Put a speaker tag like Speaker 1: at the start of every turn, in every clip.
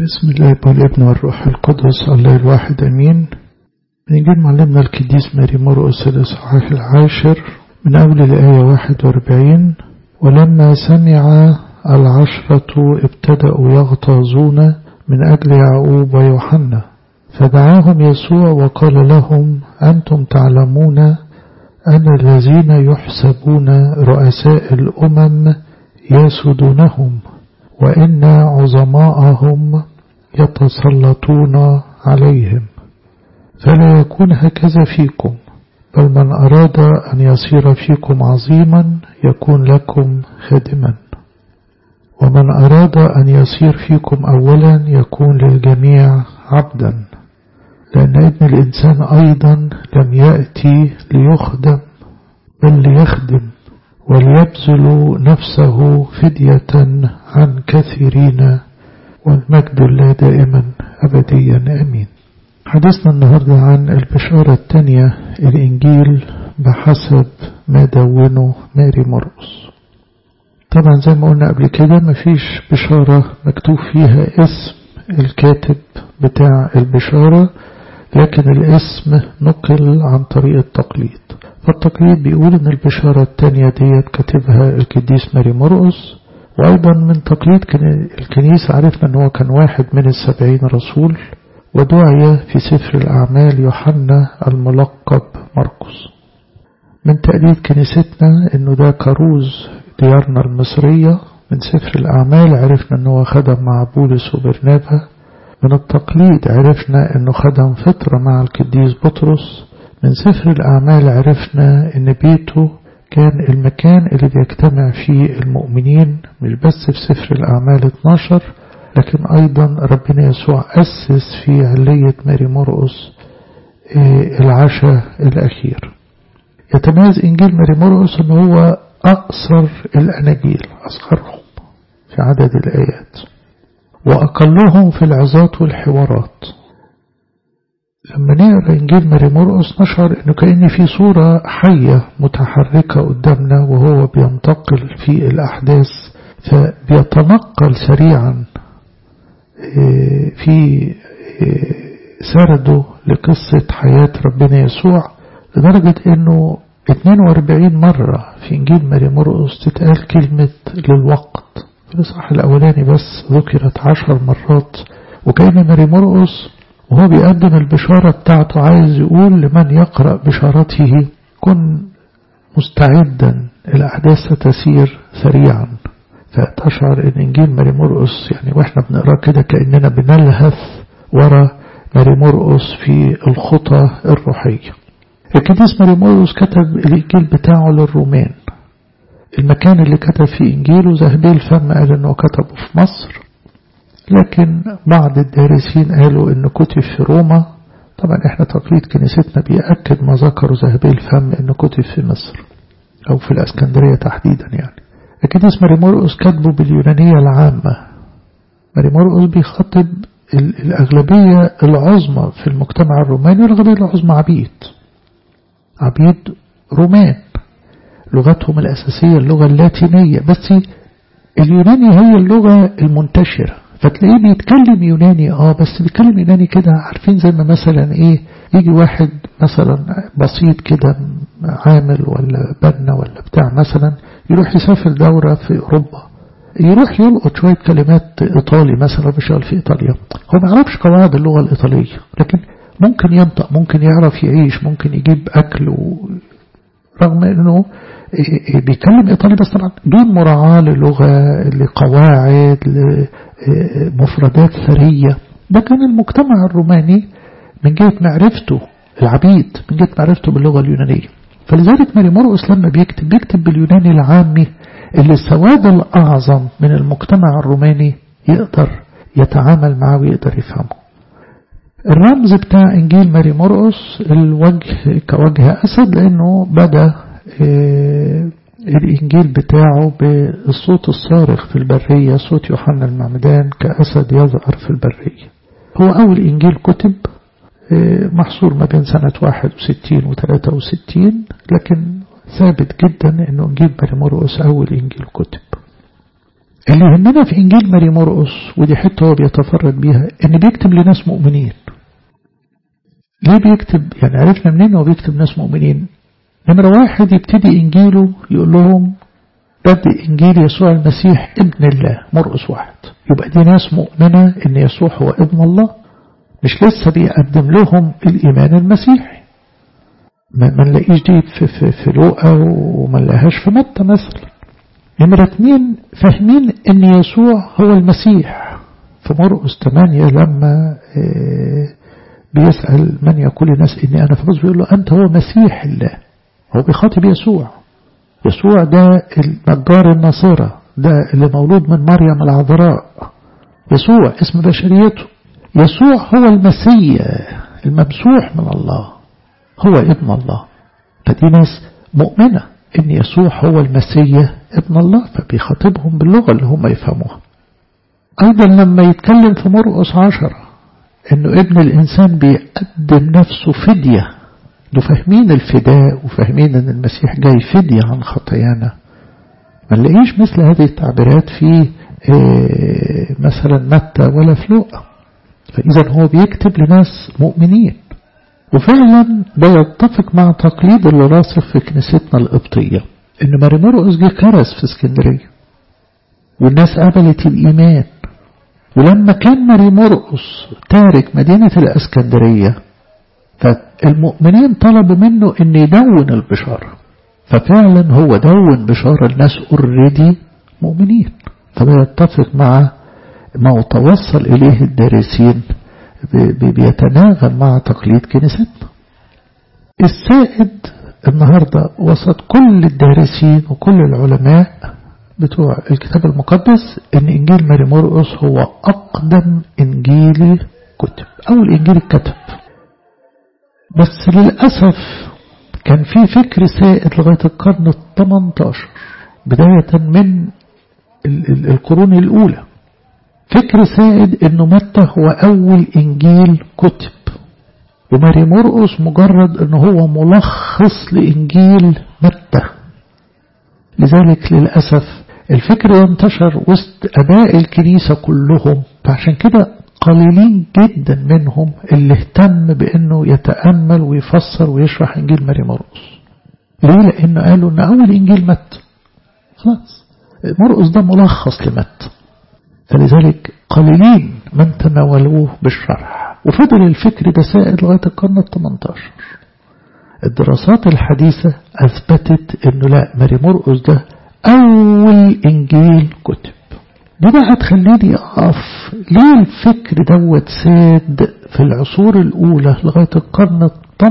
Speaker 1: بسم الله والابن والروح القدس الله الواحد أمين نجي معلمنا القديس ماري مرقس الإصحاح العاشر من أول الآية 41 ولما سمع العشرة ابتدأوا يغتاظون من أجل يعقوب ويوحنا فدعاهم يسوع وقال لهم أنتم تعلمون أن الذين يحسبون رؤساء الأمم يسودونهم وإن عظماءهم يتسلطون عليهم فلا يكون هكذا فيكم بل من أراد أن يصير فيكم عظيما يكون لكم خادما ومن أراد أن يصير فيكم أولا يكون للجميع عبدا لأن ابن الإنسان أيضا لم يأتي ليخدم بل ليخدم وليبذل نفسه فدية عن كثيرين والمجد الله دائما أبديا أمين حديثنا النهاردة عن البشارة الثانية الإنجيل بحسب ما دونه ماري مرقس طبعا زي ما قلنا قبل كده مفيش بشارة مكتوب فيها اسم الكاتب بتاع البشارة لكن الاسم نقل عن طريق التقليد فالتقليد بيقول ان البشارة التانية ديت كاتبها القديس ماري مرقس وايضا من تقليد الكنيسة عرفنا ان هو كان واحد من السبعين رسول ودعي في سفر الاعمال يوحنا الملقب مرقس من تقليد كنيستنا انه ده كروز ديارنا المصرية من سفر الاعمال عرفنا ان هو خدم مع بولس وبرنابا من التقليد عرفنا انه خدم فترة مع القديس بطرس من سفر الأعمال عرفنا أن بيته كان المكان اللي بيجتمع فيه المؤمنين مش بس في سفر الأعمال 12 لكن أيضا ربنا يسوع أسس في علية ماري مرقس العشاء الأخير يتميز إنجيل ماري مرقس أنه هو أقصر الأناجيل أصغرهم في عدد الآيات وأقلهم في العظات والحوارات لما نقرا انجيل ماري مرقس نشعر انه كان في صوره حيه متحركه قدامنا وهو بينتقل في الاحداث فبيتنقل سريعا في سرده لقصه حياه ربنا يسوع لدرجه انه 42 مره في انجيل ماري مرقس تتقال كلمه للوقت في الاصحاح الاولاني بس ذكرت عشر مرات وكان ماري مرقس وهو بيقدم البشارة بتاعته عايز يقول لمن يقرأ بشارته كن مستعدا الأحداث ستسير سريعا فتشعر ان انجيل ماري مرقس يعني واحنا بنقراه كده كاننا بنلهث ورا ماري مرقس في الخطى الروحيه. القديس ماري مرقس كتب الانجيل بتاعه للرومان. المكان اللي كتب فيه انجيله ذهبي الفم قال انه كتبه في مصر لكن بعض الدارسين قالوا انه كتب في روما طبعا احنا تقليد كنيستنا بيأكد ما ذكروا ذهبي الفم انه كتب في مصر او في الاسكندرية تحديدا يعني لكن اسم ماري مرقس كاتبه باليونانية العامة ماري مرقس بيخاطب الأغلبية العظمى في المجتمع الروماني والأغلبية العظمى عبيد عبيد رومان لغتهم الأساسية اللغة اللاتينية بس اليوناني هي اللغة المنتشرة فتلاقيه بيتكلم يوناني اه بس بيتكلم يوناني كده عارفين زي ما مثلا ايه يجي واحد مثلا بسيط كده عامل ولا بنا ولا بتاع مثلا يروح يسافر دورة في اوروبا يروح يلقط شوية كلمات ايطالي مثلا بيشتغل في ايطاليا هو ما يعرفش قواعد اللغة الايطالية لكن ممكن ينطق ممكن يعرف يعيش ممكن يجيب اكل و... رغم انه بيتكلم ايطالي بس طبعا دون مراعاة للغة لقواعد لمفردات ثرية ده كان المجتمع الروماني من جهة معرفته العبيد من جهة معرفته باللغة اليونانية فلذلك ماري مرقس لما بيكتب بيكتب باليوناني العامي اللي السواد الأعظم من المجتمع الروماني يقدر يتعامل معه ويقدر يفهمه الرمز بتاع إنجيل ماري مرقس الوجه كوجه أسد لأنه بدأ الإنجيل بتاعه بالصوت الصارخ في البرية صوت يوحنا المعمدان كأسد يظهر في البرية هو أول إنجيل كتب محصور ما بين سنة 61 و 63 لكن ثابت جدا أنه إنجيل ماري مرقس أول إنجيل كتب اللي يهمنا في إنجيل ماري مرقس ودي حتة هو بيتفرد بيها إن بيكتب لناس مؤمنين ليه بيكتب يعني عرفنا منين هو بيكتب ناس مؤمنين نمرة واحد يبتدي إنجيله يقول لهم بدء إنجيل يسوع المسيح ابن الله مرقس واحد يبقى دي ناس مؤمنة إن يسوع هو ابن الله مش لسه بيقدم لهم الإيمان المسيحي ما نلاقيش دي في, في, في لوقا وما نلاقيهاش في متى مثلا نمرة اتنين فاهمين ان يسوع هو المسيح في مرقس 8 لما بيسأل من يقول الناس اني انا فبص بيقول له انت هو مسيح الله هو بيخاطب يسوع يسوع ده النجار الناصرة ده اللي مولود من مريم العذراء يسوع اسم بشريته يسوع هو المسيح الممسوح من الله هو ابن الله فدي ناس مؤمنة ان يسوع هو المسيح ابن الله فبيخاطبهم باللغة اللي هم يفهموها ايضا لما يتكلم في مرقس عشرة انه ابن الانسان بيقدم نفسه فدية دول فاهمين الفداء وفاهمين ان المسيح جاي فدية عن خطايانا ما نلاقيش مثل هذه التعبيرات في إيه مثلا متى ولا في لوقا فإذا هو بيكتب لناس مؤمنين وفعلا ده يتفق مع تقليد اللي راسخ في كنيستنا القبطية إن ماري مرقس جه كرز في اسكندرية والناس قبلت الإيمان ولما كان ماري مرقس تارك مدينة الاسكندرية فالمؤمنين طلبوا منه ان يدون البشارة ففعلا هو دون بشارة الناس اوريدي مؤمنين فده يتفق مع ما توصل إليه الدارسين بيتناغم مع تقليد كنيستنا السائد النهاردة وسط كل الدارسين وكل العلماء بتوع الكتاب المقدس ان انجيل ماري مرقس هو اقدم انجيل كتب اول انجيل اتكتب بس للأسف كان في فكر سائد لغاية القرن ال 18 بداية من القرون الأولى فكر سائد انه متى هو اول انجيل كتب وماري مرقس مجرد انه هو ملخص لانجيل متى لذلك للأسف الفكر انتشر وسط اباء الكنيسة كلهم فعشان كده قليلين جدا منهم اللي اهتم بانه يتأمل ويفسر ويشرح انجيل ماري مرقس ليه لانه قالوا ان اول انجيل متى خلاص مرقس ده ملخص لمتى فلذلك قليلين من تناولوه بالشرح وفضل الفكر ده سائد لغاية القرن ال 18 الدراسات الحديثة أثبتت أنه لا ماري مرقس ده أول إنجيل كتب دي بقى تخليني أقف ليه الفكر دوت ساد في العصور الأولى لغاية القرن ال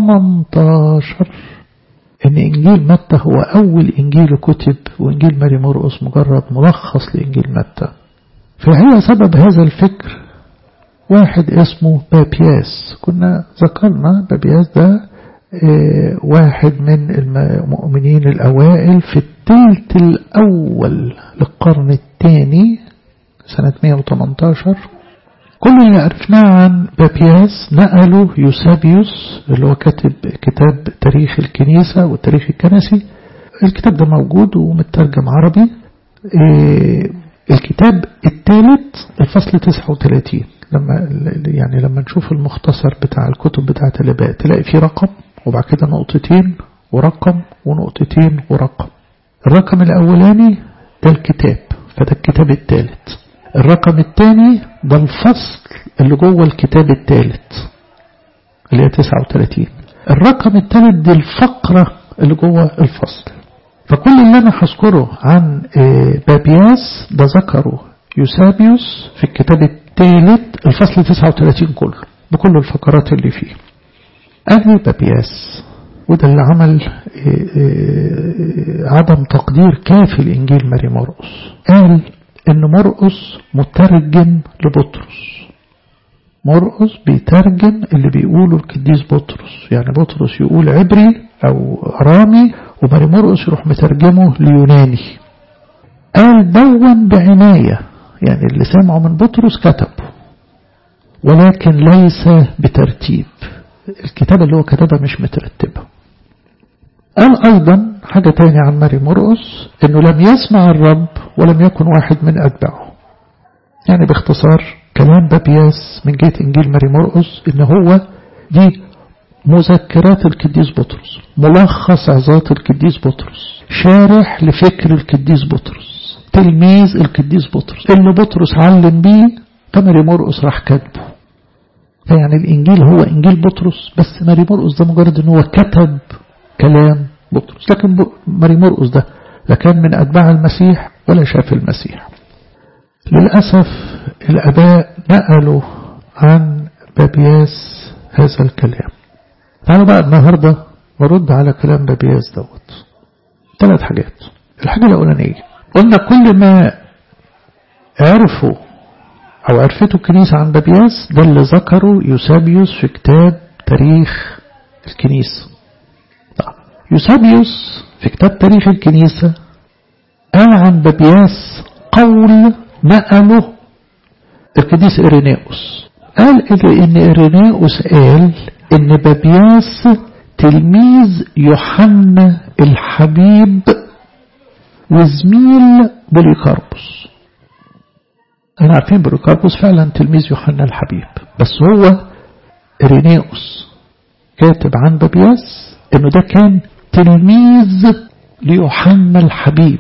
Speaker 1: 18 إن إنجيل متى هو أول إنجيل كتب وإنجيل ماري مرقس مجرد ملخص لإنجيل متى فهي سبب هذا الفكر واحد اسمه بابياس كنا ذكرنا بابياس ده اه واحد من المؤمنين الأوائل في الثلث الأول للقرن الثاني سنة 118 كل اللي عرفناه عن بابياس نقله يوسابيوس اللي هو كاتب كتاب تاريخ الكنيسة والتاريخ الكنسي الكتاب ده موجود ومترجم عربي اه الكتاب الثالث الفصل 39 لما يعني لما نشوف المختصر بتاع الكتب بتاعة الاباء تلاقي فيه رقم وبعد كده نقطتين ورقم ونقطتين ورقم الرقم الاولاني ده الكتاب فده الكتاب الثالث الرقم الثاني ده الفصل اللي جوه الكتاب الثالث اللي هي 39 الرقم الثالث دي الفقرة اللي جوه الفصل فكل اللي أنا هذكره عن بابياس ده ذكره يوسابيوس في الكتاب الثالث الفصل 39 كله بكل الفقرات اللي فيه أهل بابياس وده اللي عمل عدم تقدير كافي لإنجيل ماري مرقس قال إن مرقس مترجم لبطرس مرقس بيترجم اللي بيقوله القديس بطرس يعني بطرس يقول عبري أو رامي وماري مرقس يروح مترجمه ليوناني قال دون بعناية يعني اللي سمعه من بطرس كتبه ولكن ليس بترتيب الكتابة اللي هو كتبها مش مترتبة قال أيضا حاجة تانية عن ماري مرقس انه لم يسمع الرب ولم يكن واحد من اتباعه يعني باختصار كلام بابياس من جهة انجيل ماري مرقس ان هو دي مذكرات القديس بطرس ملخص عظات القديس بطرس شارح لفكر القديس بطرس تلميذ القديس بطرس اللي بطرس علم بيه فماري مرقس راح كاتبه فيعني الإنجيل هو إنجيل بطرس بس ماري مرقس ده مجرد ان هو كتب كلام بطرس لكن ماري مرقس ده لا كان من أتباع المسيح ولا شاف المسيح للأسف الأباء نقلوا عن بابياس هذا الكلام تعالوا بقى النهاردة ورد على كلام بابياس دوت ثلاث حاجات الحاجة الأولانية قلنا كل ما عرفوا أو عرفته الكنيسة عن بابياس ده اللي ذكره يوسابيوس في كتاب تاريخ الكنيسة يوسابيوس في كتاب تاريخ الكنيسة قال عن بابياس قول نقله القديس إيرينيوس قال إن إيرينيوس قال إن بابياس تلميذ يوحنا الحبيب وزميل بوليكاربوس احنا عارفين بوليكاربوس فعلا تلميذ يوحنا الحبيب بس هو إيرينيوس كاتب عن بابياس انه ده كان تلميذ ليوحنا الحبيب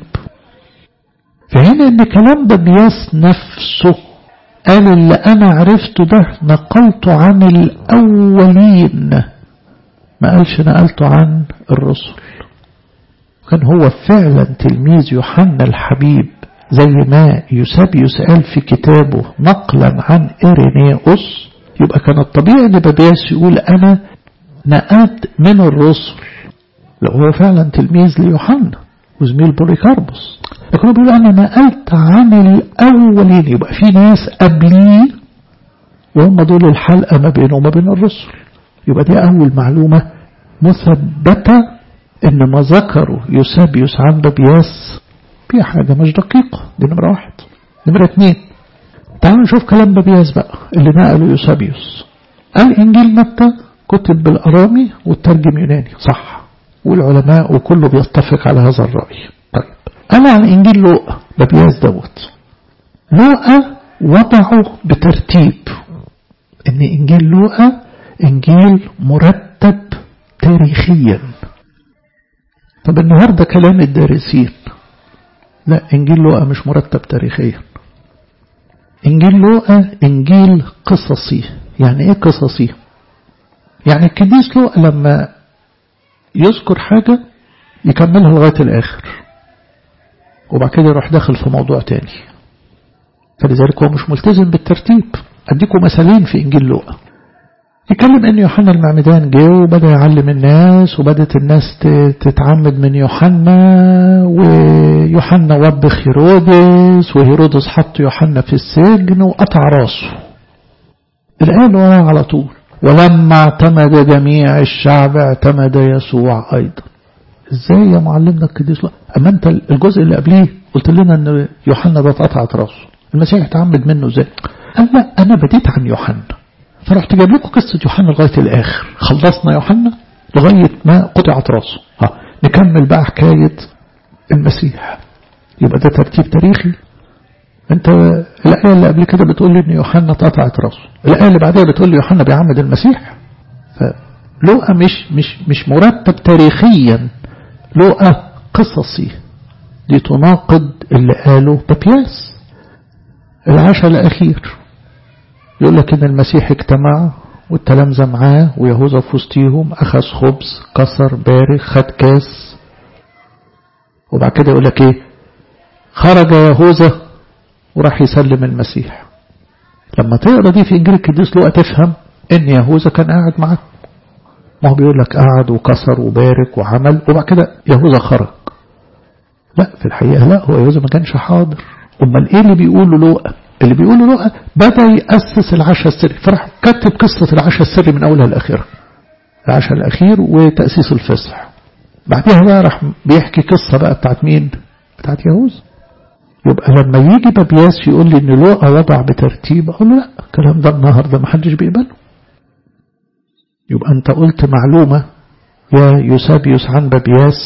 Speaker 1: فهنا ان كلام بابياس نفسه قال اللي انا عرفته ده نقلته عن الاولين ما قالش نقلته عن الرسل كان هو فعلا تلميذ يوحنا الحبيب زي ما يوسابيوس قال في كتابه نقلا عن إيرينيوس يبقى كان الطبيعي ان بابياس يقول انا نقلت من الرسل لو هو فعلا تلميذ ليوحنا وزميل بوليكاربوس لكن هو بيقول انا نقلت عن الاولين يبقى في ناس قبلي وهم دول الحلقه ما بينه وما بين الرسل يبقى دي اول معلومه مثبته ان ما ذكره يوسابيوس عن بابياس في حاجه مش دقيقه دي نمره واحد نمره اثنين تعالوا نشوف كلام بابياس بقى اللي نقله يوسابيوس قال انجيل متى كتب بالارامي والترجم يوناني صح والعلماء وكله بيتفق على هذا الرأي طيب أنا عن إنجيل لوقا بابياس دوت لوقا وضعه بترتيب إن إنجيل لوقا إنجيل مرتب تاريخيا طب النهاردة كلام الدارسين لا إنجيل لوقا مش مرتب تاريخيا إنجيل لوقا إنجيل قصصي يعني إيه قصصي يعني القديس لوقا لما يذكر حاجة يكملها لغاية الآخر وبعد كده يروح داخل في موضوع تاني فلذلك هو مش ملتزم بالترتيب أديكم مثالين في إنجيل لوقا يتكلم ان يوحنا المعمدان جه وبدا يعلم الناس وبدت الناس تتعمد من يوحنا ويوحنا وبخ هيرودس وهيرودس حط يوحنا في السجن وقطع راسه الآية اللي وراها على طول ولما اعتمد جميع الشعب اعتمد يسوع أيضا ازاي يا معلمنا القديس لا اما انت الجزء اللي قبليه قلت لنا ان يوحنا ده اتقطعت راسه المسيح اتعمد منه ازاي قال لا انا بديت عن يوحنا فرحت جايب لكم قصة يوحنا لغاية الآخر خلصنا يوحنا لغاية ما قطعت راسه ها نكمل بقى حكاية المسيح يبقى ده ترتيب تاريخي انت الآية اللي قبل كده بتقول لي ان يوحنا اتقطعت راسه الآية اللي بعدها بتقول لي يوحنا بيعمد المسيح فلوقا مش مش مش مرتب تاريخيا لوقا قصصي دي تناقض اللي قاله بابياس العشاء الأخير يقول لك ان المسيح اجتمع والتلامذة معاه ويهوذا في وسطيهم أخذ خبز كسر بارك خد كاس وبعد كده يقول لك ايه خرج يهوذا وراح يسلم المسيح لما تقرا دي في انجيل القديس لوقا تفهم ان يهوذا كان قاعد معاه ما هو بيقول لك قعد وكسر وبارك وعمل وبعد كده يهوذا خرج لا في الحقيقة لا هو يهوذا ما كانش حاضر امال ايه اللي بيقوله لوقا اللي بيقوله لوقا بدأ يأسس العشاء السري فراح كتب قصة العشاء السري من أولها لآخرها العشاء الأخير وتأسيس الفصح بعدها بقى راح بيحكي قصة بقى بتاعت مين بتاعت يهوذا يبقى لما يجي بابياس يقول لي ان لوقا وضع بترتيب اقول له لا الكلام ده النهارده ما حدش بيقبله يبقى انت قلت معلومة يا يوسابيوس عن بابياس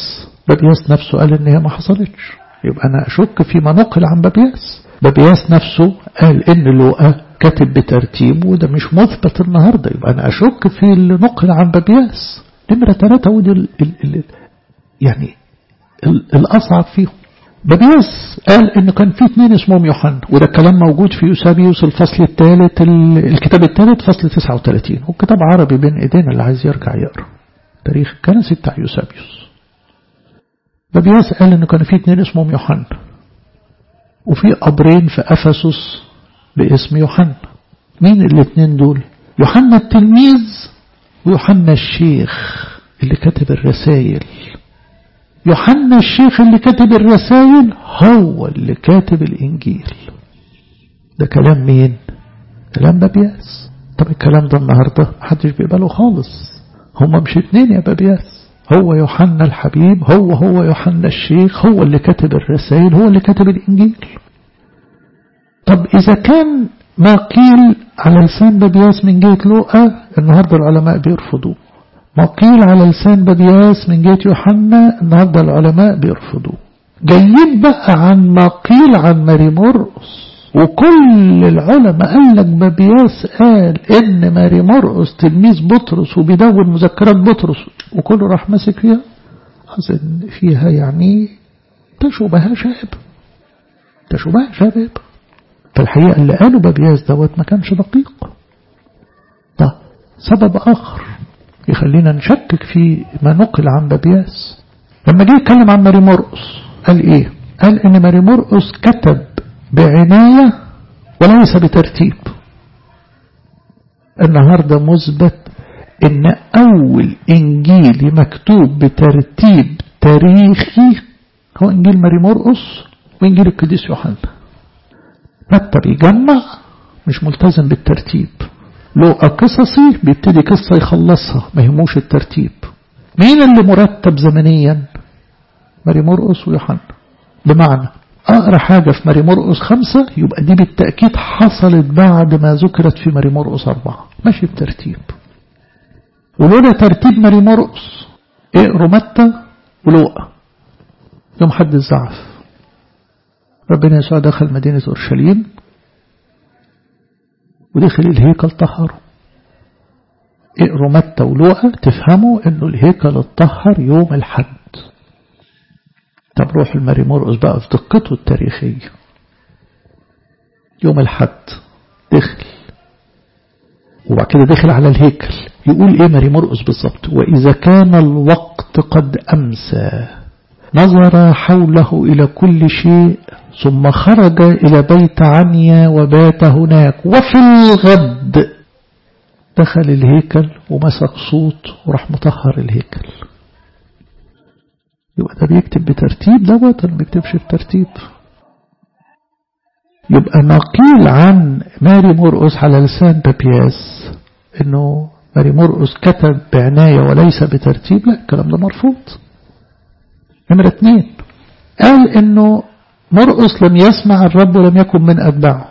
Speaker 1: بابياس نفسه قال ان هي ما حصلتش يبقى انا اشك فيما نقل عن بابياس بابياس نفسه قال ان لوقا كاتب بترتيب وده مش مثبت النهارده يبقى انا اشك في اللي نقل عن بابياس نمرة ثلاثة ودي ال ال ال يعني ال الأصعب فيهم بابياس قال إنه كان في اثنين اسمهم يوحنا وده الكلام موجود في يوسابيوس الفصل الثالث الكتاب الثالث فصل 39 والكتاب عربي بين إيدينا اللي عايز يرجع يقرأ تاريخ الكنسي بتاع يوسابيوس بابياس قال إنه كان في اثنين اسمهم يوحنا وفي قبرين في أفسس باسم يوحنا مين الاثنين دول يوحنا التلميذ ويوحنا الشيخ اللي كتب الرسائل يوحنا الشيخ اللي كتب الرسائل هو اللي كاتب الإنجيل ده كلام مين كلام بابياس طب الكلام ده النهاردة محدش بيقبله خالص هما مش اتنين يا بابياس هو يوحنا الحبيب هو هو يوحنا الشيخ هو اللي كتب الرسائل هو اللي كتب الإنجيل طب إذا كان ما قيل على لسان بابياس من جهة لوقا النهاردة العلماء بيرفضوه ما قيل على لسان بابياس من جهة يوحنا النهاردة العلماء بيرفضوه جايين بقى عن ما قيل عن ماري مرقس وكل العلماء قال لك بابياس قال ان ماري مرقس تلميذ بطرس وبيدون مذكرات بطرس وكله راح ماسك فيها أظن فيها يعني تشبه شاب تشبه شباب فالحقيقة اللي قالوا بابياس دوت ما كانش دقيق ده سبب آخر يخلينا نشكك في ما نقل عن بابياس لما جه يتكلم عن ماري مرقس قال ايه قال ان ماري مرقس كتب بعناية وليس بترتيب النهاردة مثبت ان اول انجيل مكتوب بترتيب تاريخي هو انجيل ماري مرقس وانجيل القديس يوحنا متى بيجمع مش ملتزم بالترتيب لو قصصي بيبتدي قصة يخلصها ما يهموش الترتيب مين اللي مرتب زمنيا ماري مرقس ويوحنا بمعنى أقرأ حاجة في ماري مرقس خمسة يبقى دي بالتأكيد حصلت بعد ما ذكرت في ماري مرقس أربعة ماشي بترتيب ولولا ترتيب ماري مرقس اقروا متى ولوقا يوم حد الزعف ربنا يسوع دخل مدينة أورشليم ودخل الهيكل طهره اقروا متى ولوقا تفهموا انه الهيكل اتطهر يوم الحد طب روح الماري مرقس بقى في دقته التاريخية يوم الحد دخل وبعد كده دخل على الهيكل يقول ايه ماري مرقس بالظبط واذا كان الوقت قد امسى نظر حوله الى كل شيء ثم خرج إلى بيت عنيا وبات هناك وفي الغد دخل الهيكل ومسك صوت وراح مطهر الهيكل يبقى ده بيكتب بترتيب دوت ولا ما بيكتبش بترتيب يبقى ما قيل عن ماري مرقس على لسان بابياس انه ماري مرقس كتب بعناية وليس بترتيب لا الكلام ده مرفوض نمرة اتنين قال انه مرقس لم يسمع الرب ولم يكن من أتباعه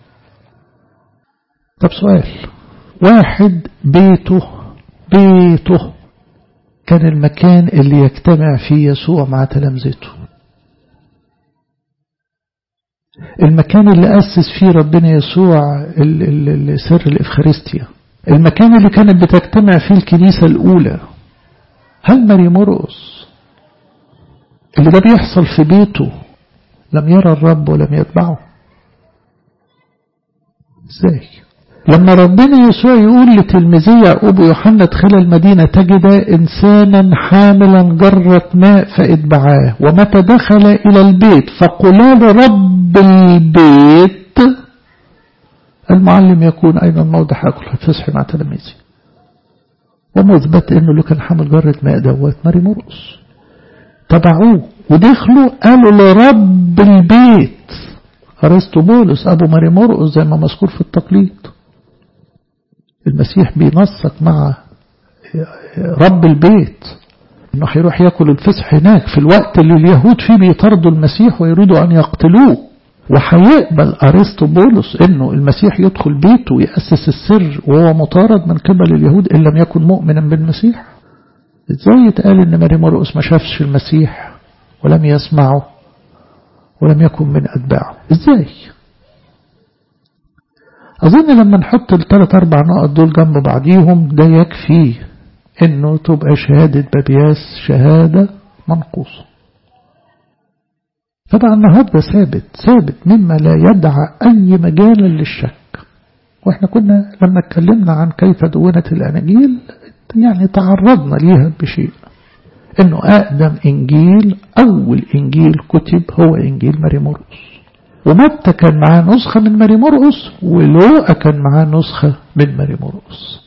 Speaker 1: طب سؤال واحد بيته بيته كان المكان اللي يجتمع فيه يسوع مع تلامذته المكان اللي أسس فيه ربنا يسوع سر الإفخارستيا المكان اللي كانت بتجتمع فيه الكنيسة الأولى هل ماري مرقس اللي ده بيحصل في بيته لم يرى الرب ولم يتبعه ازاي لما ربنا يسوع يقول لتلميذي يعقوب ويوحنا ادخل المدينة تجد إنسانا حاملا جرة ماء فاتبعاه ومتى دخل إلى البيت فقلا لرب البيت المعلم يكون أين الموضع أكل فصحي مع تلاميذي ومثبت انه اللي كان حامل جرة ماء دوت ماري مرقس تبعوه ودخلوا قالوا لرب البيت أرسطوبولس أبو ماري مرقس زي ما مذكور في التقليد المسيح بينسق مع رب البيت انه هيروح ياكل الفسح هناك في الوقت اللي اليهود فيه بيطردوا المسيح ويريدوا ان يقتلوه وهيقبل ارسطوبولس انه المسيح يدخل بيته ويأسس السر وهو مطارد من قبل اليهود ان لم يكن مؤمنا بالمسيح ازاي يتقال ان ماري مرقس ما شافش المسيح ولم يسمعه ولم يكن من أتباعه ازاي أظن لما نحط الثلاث أربع نقط دول جنب بعضيهم ده يكفي إنه تبقى شهادة بابياس شهادة منقوصة طبعا النهاردة ثابت ثابت مما لا يدعى أي مجال للشك وإحنا كنا لما اتكلمنا عن كيف دونت الأناجيل يعني تعرضنا ليها بشيء إنه أقدم إنجيل أول إنجيل كتب هو إنجيل ماري مرقس ومتى كان معاه نسخة من ماري مرقس ولوقا كان معاه نسخة من ماري مرقس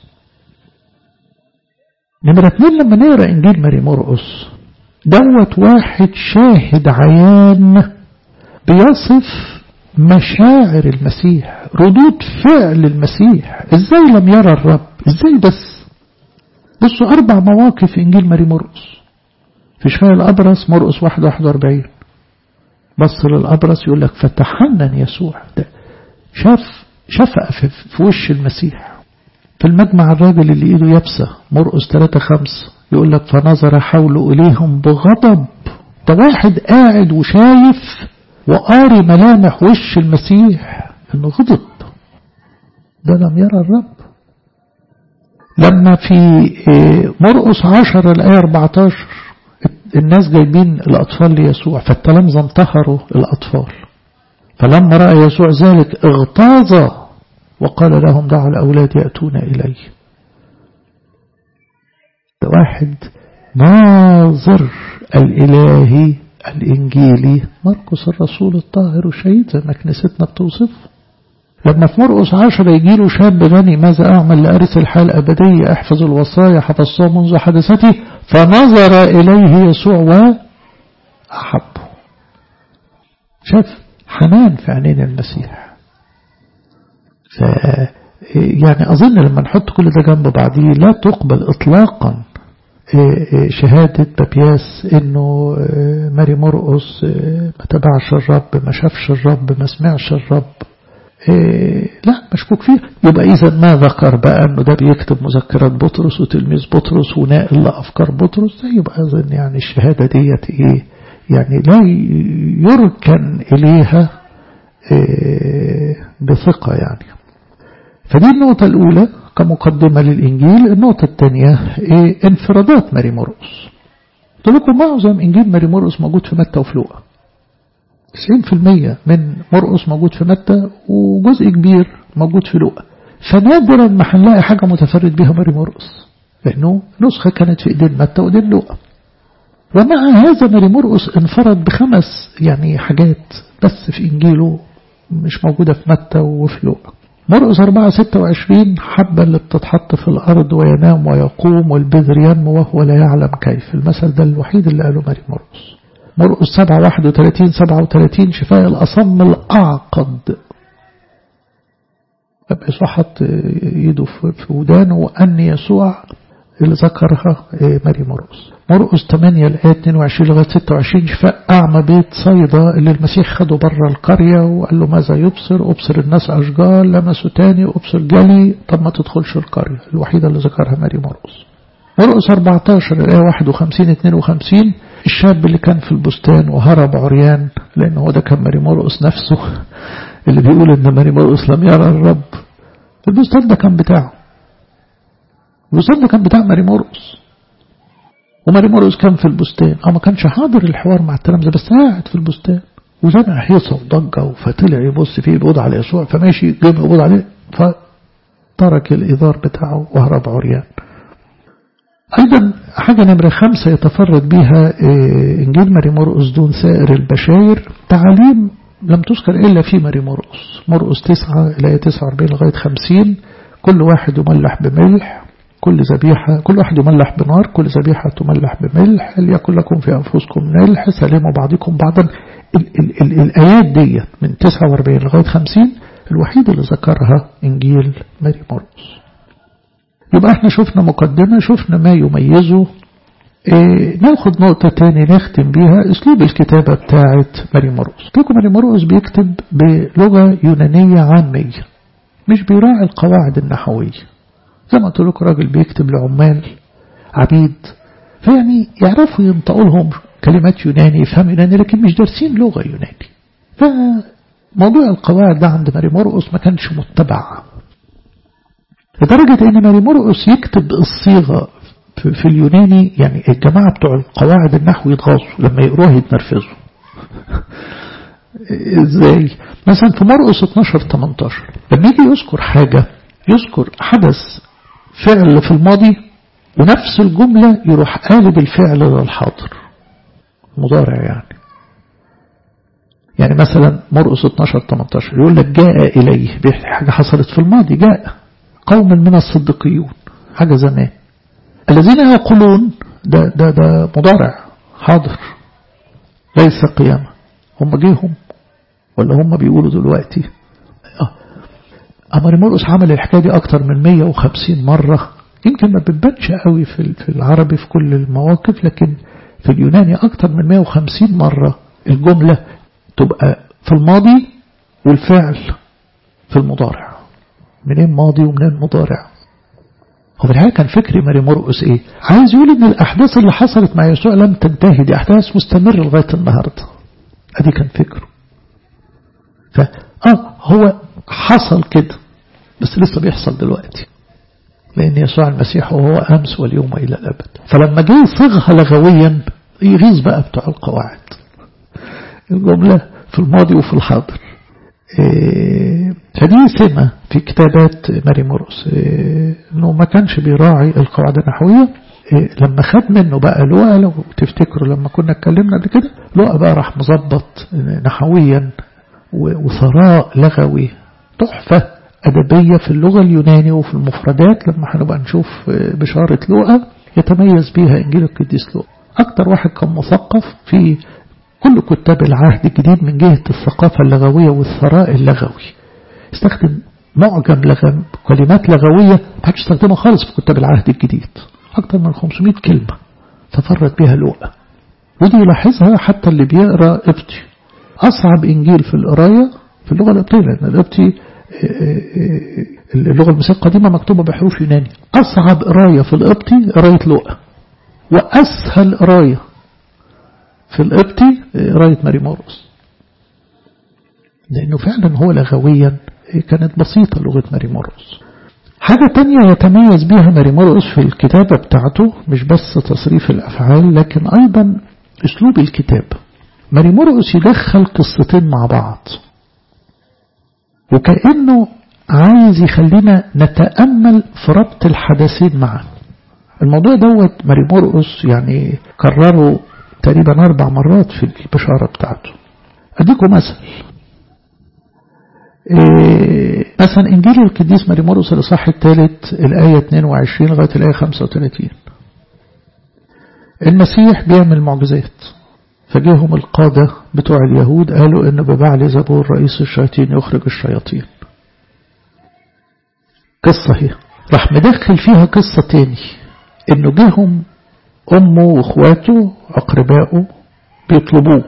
Speaker 1: نمرة اتنين لما نقرأ إنجيل ماري مرقس دوت واحد شاهد عيان بيصف مشاعر المسيح ردود فعل المسيح ازاي لم يرى الرب ازاي بس بصوا أربع مواقف في إنجيل ماري مرقس في شفاء الأبرص مرقس 41 بص للأبرص يقول لك فتحنن يسوع ده شاف شفق في, في وش المسيح في المجمع الراجل اللي ايده يابسة مرقس 3 5 يقول لك فنظر حوله إليهم بغضب ده واحد قاعد وشايف وقاري ملامح وش المسيح انه غضب ده لم يرى الرب لما في مرقس 10 الآية 14 الناس جايبين الأطفال ليسوع فالتلامذة انتهروا الأطفال فلما رأى يسوع ذلك اغتاظ وقال لهم دعوا الأولاد يأتون إلي واحد ناظر الإلهي الإنجيلي مرقس الرسول الطاهر الشهيد زي ما كنيستنا بتوصفه لما في مرقس عشرة يجي له شاب غني ماذا أعمل لأرث الحياة الأبدية احفظ الوصايا حفظتها منذ حدثتي فنظر إليه يسوع وأحبه شاف حنان في عينين المسيح ف يعني أظن لما نحط كل ده جنب بعضيه لا تقبل إطلاقا شهادة بابياس انه ماري مرقس ما تبعش الرب ما شافش الرب ما سمعش الرب لا مشكوك فيه يبقى إذا ما ذكر بقى أنه ده بيكتب مذكرات بطرس وتلميذ بطرس وناقل لأفكار بطرس ده يبقى أظن يعني الشهادة ديت إيه يعني لا يركن إليها إيه بثقة يعني فدي النقطة الأولى كمقدمة للإنجيل النقطة الثانية إيه انفرادات ماري مرقس قلت لكم معظم إنجيل ماري مرقس موجود في متى وفي لوقا 90% من مرقس موجود في متى وجزء كبير موجود في لوقا فنادرا ما هنلاقي حاجة متفرد بها ماري مرقس لأنه نسخة كانت في إيدين متى وإيدين لوقا ومع هذا ماري مرقس انفرد بخمس يعني حاجات بس في إنجيله مش موجودة في متى وفي لوقا مرقس 4 26 حبة اللي بتتحط في الأرض وينام ويقوم والبذر ينمو وهو لا يعلم كيف المثل ده الوحيد اللي قاله ماري مرقس مرقس 7 31 37 شفاء الأصم الأعقد يسوع حط ايده في ودانه وأن يسوع اللي ذكرها ماري مرقس مرقس 8 الآية 22 لغاية 26 شفاء أعمى بيت صيدا اللي المسيح خده بره القرية وقال له ماذا يبصر أبصر الناس أشجار لمسوا تاني أبصر جلي طب ما تدخلش القرية الوحيدة اللي ذكرها ماري مرقس مرقس 14 الآية 51 52 الشاب اللي كان في البستان وهرب عريان لأن هو ده كان ماري مرقس نفسه اللي بيقول إن ماري مرقس لم يرى الرب البستان ده كان بتاعه البستان ده كان بتاع ماري مرقس وماري مرقس كان في البستان أو ما كانش حاضر الحوار مع التلامذة بس قاعد في البستان وسمع هيصة وضجة فطلع يبص فيه يبوض على يسوع فماشي جاب يبوض عليه فترك الإدار بتاعه وهرب عريان أيضا حاجة نمرة خمسة يتفرد بها إنجيل ماري مرقس دون سائر البشاير تعاليم لم تذكر إلا في ماري مرقس مرقس تسعة إلى تسعة واربعين لغاية خمسين كل واحد يملح بملح كل ذبيحة كل واحد يملح بنار كل ذبيحة تملح بملح ليكن لكم في أنفسكم ملح سلموا بعضكم بعضا ال ال ال الآيات دي من 49 لغاية 50 الوحيد اللي ذكرها إنجيل ماري مرقس يبقى احنا شفنا مقدمة شفنا ما يميزه ايه ناخد نقطة تاني نختم بيها اسلوب الكتابة بتاعة ماري مرقس لكم ماري مرقس بيكتب بلغة يونانية عامية مش بيراعي القواعد النحوية زي ما قلت لكم راجل بيكتب لعمال عبيد فيعني يعرفوا ينطقوا لهم كلمات يوناني يفهم يوناني لكن مش دارسين لغة يوناني فموضوع القواعد ده عند ماري مرقس ما كانش متبع لدرجة ان ماري مرقس يكتب الصيغة في اليوناني يعني الجماعة بتوع القواعد النحو يتغاظوا لما يقروها يتنرفزوا ازاي مثلا في مرقس 12 18 لما يجي يذكر حاجة يذكر حدث فعل في الماضي ونفس الجملة يروح قالب الفعل للحاضر مضارع يعني يعني مثلا مرقس 12 18 يقول لك جاء إليه بيحكي حاجة حصلت في الماضي جاء قوم من الصديقيون حاجة زمان الذين يقولون ده, ده, ده مضارع حاضر ليس قيامة هم جيهم ولا هم بيقولوا دلوقتي آه. أمر مرقس عمل الحكاية دي أكتر من 150 مرة يمكن ما بتبانش قوي في في العربي في كل المواقف لكن في اليوناني أكتر من 150 مرة الجملة تبقى في الماضي والفعل في المضارع منين ماضي ومنين مضارع هو في الحقيقة كان فكري ماري مرقس ايه عايز يقول ان الاحداث اللي حصلت مع يسوع لم تنتهي دي احداث مستمرة لغاية النهاردة ادي كان فكره فا اه هو حصل كده بس لسه بيحصل دلوقتي لأن يسوع المسيح هو أمس واليوم إلى الأبد فلما جه يصيغها لغويا يغيظ بقى بتوع القواعد الجملة في الماضي وفي الحاضر إيه فدي سمة في كتابات ماري مرقس إيه انه ما كانش بيراعي القواعد النحوية إيه لما خد منه بقى لقى لو تفتكروا لما كنا اتكلمنا قبل كده لقى بقى راح مظبط نحويا وثراء لغوي تحفة أدبية في اللغة اليوناني وفي المفردات لما هنبقى نشوف بشارة لوقا يتميز بيها إنجيل القديس لوقا أكتر واحد كان مثقف في كل كتاب العهد الجديد من جهة الثقافة اللغوية والثراء اللغوي استخدم معجم لغم كلمات لغوية ما حدش استخدمها خالص في كتاب العهد الجديد أكتر من 500 كلمة تفرد بها لوقا ودي يلاحظها حتى اللي بيقرأ قبطي أصعب إنجيل في القراية في اللغة القبطية لأن القبطي اللغة المصرية القديمة مكتوبة بحروف يوناني أصعب قراية في القبطي قراية لوقا وأسهل قراية في القبطي قراية ماري مورس لأنه فعلا هو لغويا كانت بسيطة لغة ماري مورس حاجة تانية يتميز بها ماري مورس في الكتابة بتاعته مش بس تصريف الأفعال لكن أيضا أسلوب الكتاب ماري مورس يدخل قصتين مع بعض وكأنه عايز يخلينا نتأمل في ربط الحدثين معا الموضوع دوت ماري مرقس يعني كرره تقريبا أربع مرات في البشارة بتاعته أديكم مثل إيه مثلا إنجيل القديس ماري مرقس الإصحاح الثالث الآية 22 لغاية الآية 35 المسيح بيعمل معجزات فجاهم القادة بتوع اليهود قالوا إن ببعل زبور رئيس الشياطين يخرج الشياطين قصة هي راح مدخل فيها قصة تاني إنه جاهم أمه وإخواته أقربائه بيطلبوه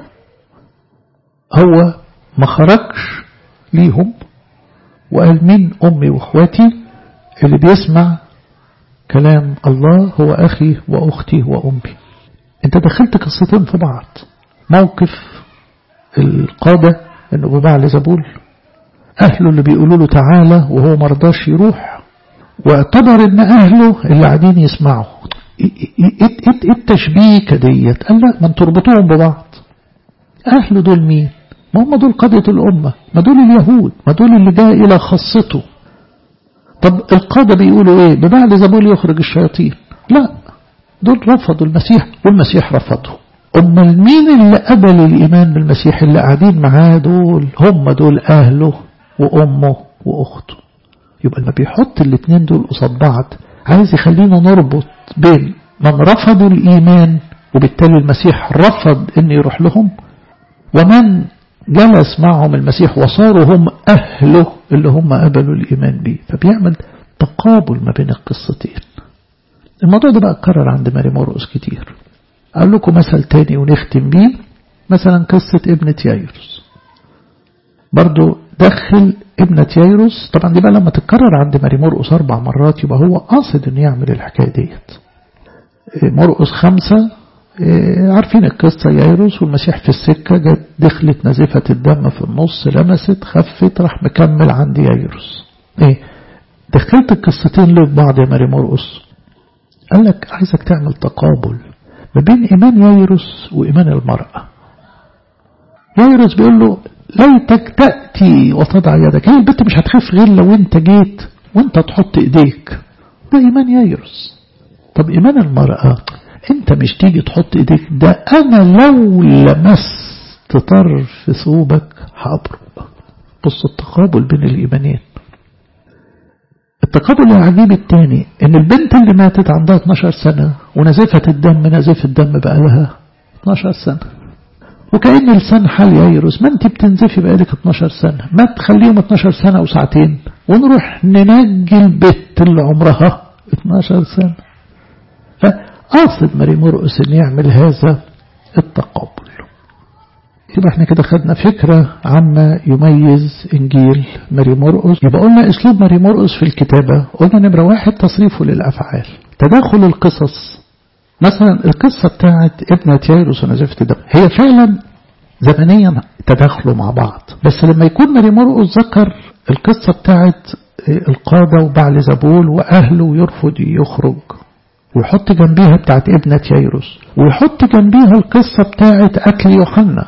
Speaker 1: هو ما خرجش ليهم وقال مين أمي وإخواتي اللي بيسمع كلام الله هو أخي وأختي وأمي انت دخلت قصتين في بعض موقف القادة انه ببعل زبول اهله اللي بيقولوا له تعالى وهو مرضاش يروح واعتبر ان اهله اللي قاعدين يسمعوا ايه التشبيكة ديت قال لا ما تربطوهم ببعض اهله دول مين ما هم دول قادة الامة ما دول اليهود ما دول اللي جاء الى خاصته طب القادة بيقولوا ايه ببعل زبول يخرج الشياطين لا دول رفضوا المسيح والمسيح رفضه أمال مين اللي قبل الإيمان بالمسيح اللي قاعدين معاه دول هم دول أهله وأمه وأخته يبقى لما بيحط الاثنين دول قصاد بعض عايز يخلينا نربط بين من رفضوا الإيمان وبالتالي المسيح رفض أن يروح لهم ومن جلس معهم المسيح وصاروا هم أهله اللي هم قبلوا الإيمان به فبيعمل تقابل ما بين القصتين الموضوع ده بقى اتكرر عند ماري مرقس كتير أقول لكم مثل تاني ونختم بيه مثلا قصة ابنة يايروس برضو دخل ابنة يايروس طبعا دي بقى لما تتكرر عند ماري مرقس أربع مرات يبقى هو قاصد إنه يعمل الحكاية ديت مرقس خمسة عارفين القصة يايروس والمسيح في السكة جت دخلت نزفة الدم في النص لمست خفت راح مكمل عند يايروس ايه دخلت القصتين ليه في بعض يا ماري مرقس قال لك عايزك تعمل تقابل ما بين إيمان يايروس وإيمان المرأة يايروس بيقول له ليتك تأتي وتضع يدك هي البنت مش هتخف غير لو انت جيت وانت تحط ايديك ده إيمان يايروس طب إيمان المرأة انت مش تيجي تحط ايديك ده انا لو لمست طرف ثوبك هبرق بص التقابل بين الايمانين التقابل العجيب الثاني ان البنت اللي ماتت عندها 12 سنة ونزفت الدم نزف الدم بقى لها 12 سنة وكأن لسان حال يايروس ما انت بتنزفي بقالك 12 سنة ما تخليهم 12 سنة وساعتين ونروح ننجي البت اللي عمرها 12 سنة فقاصد ماري مرقس ان يعمل هذا التقابل يبقى احنا كده خدنا فكرة عما يميز انجيل ماري مرقس يبقى قلنا اسلوب ماري مرقس في الكتابة قلنا نمرة واحد تصريفه للافعال تداخل القصص مثلا القصة بتاعت ابنة يايروس ونزفة الدم هي فعلا زمنيا تداخلوا مع بعض بس لما يكون ماري مرقس ذكر القصة بتاعت القادة وبعل زبول وأهله يرفض يخرج ويحط جنبيها بتاعت ابنة يايروس ويحط جنبيها القصة بتاعت قتل يوحنا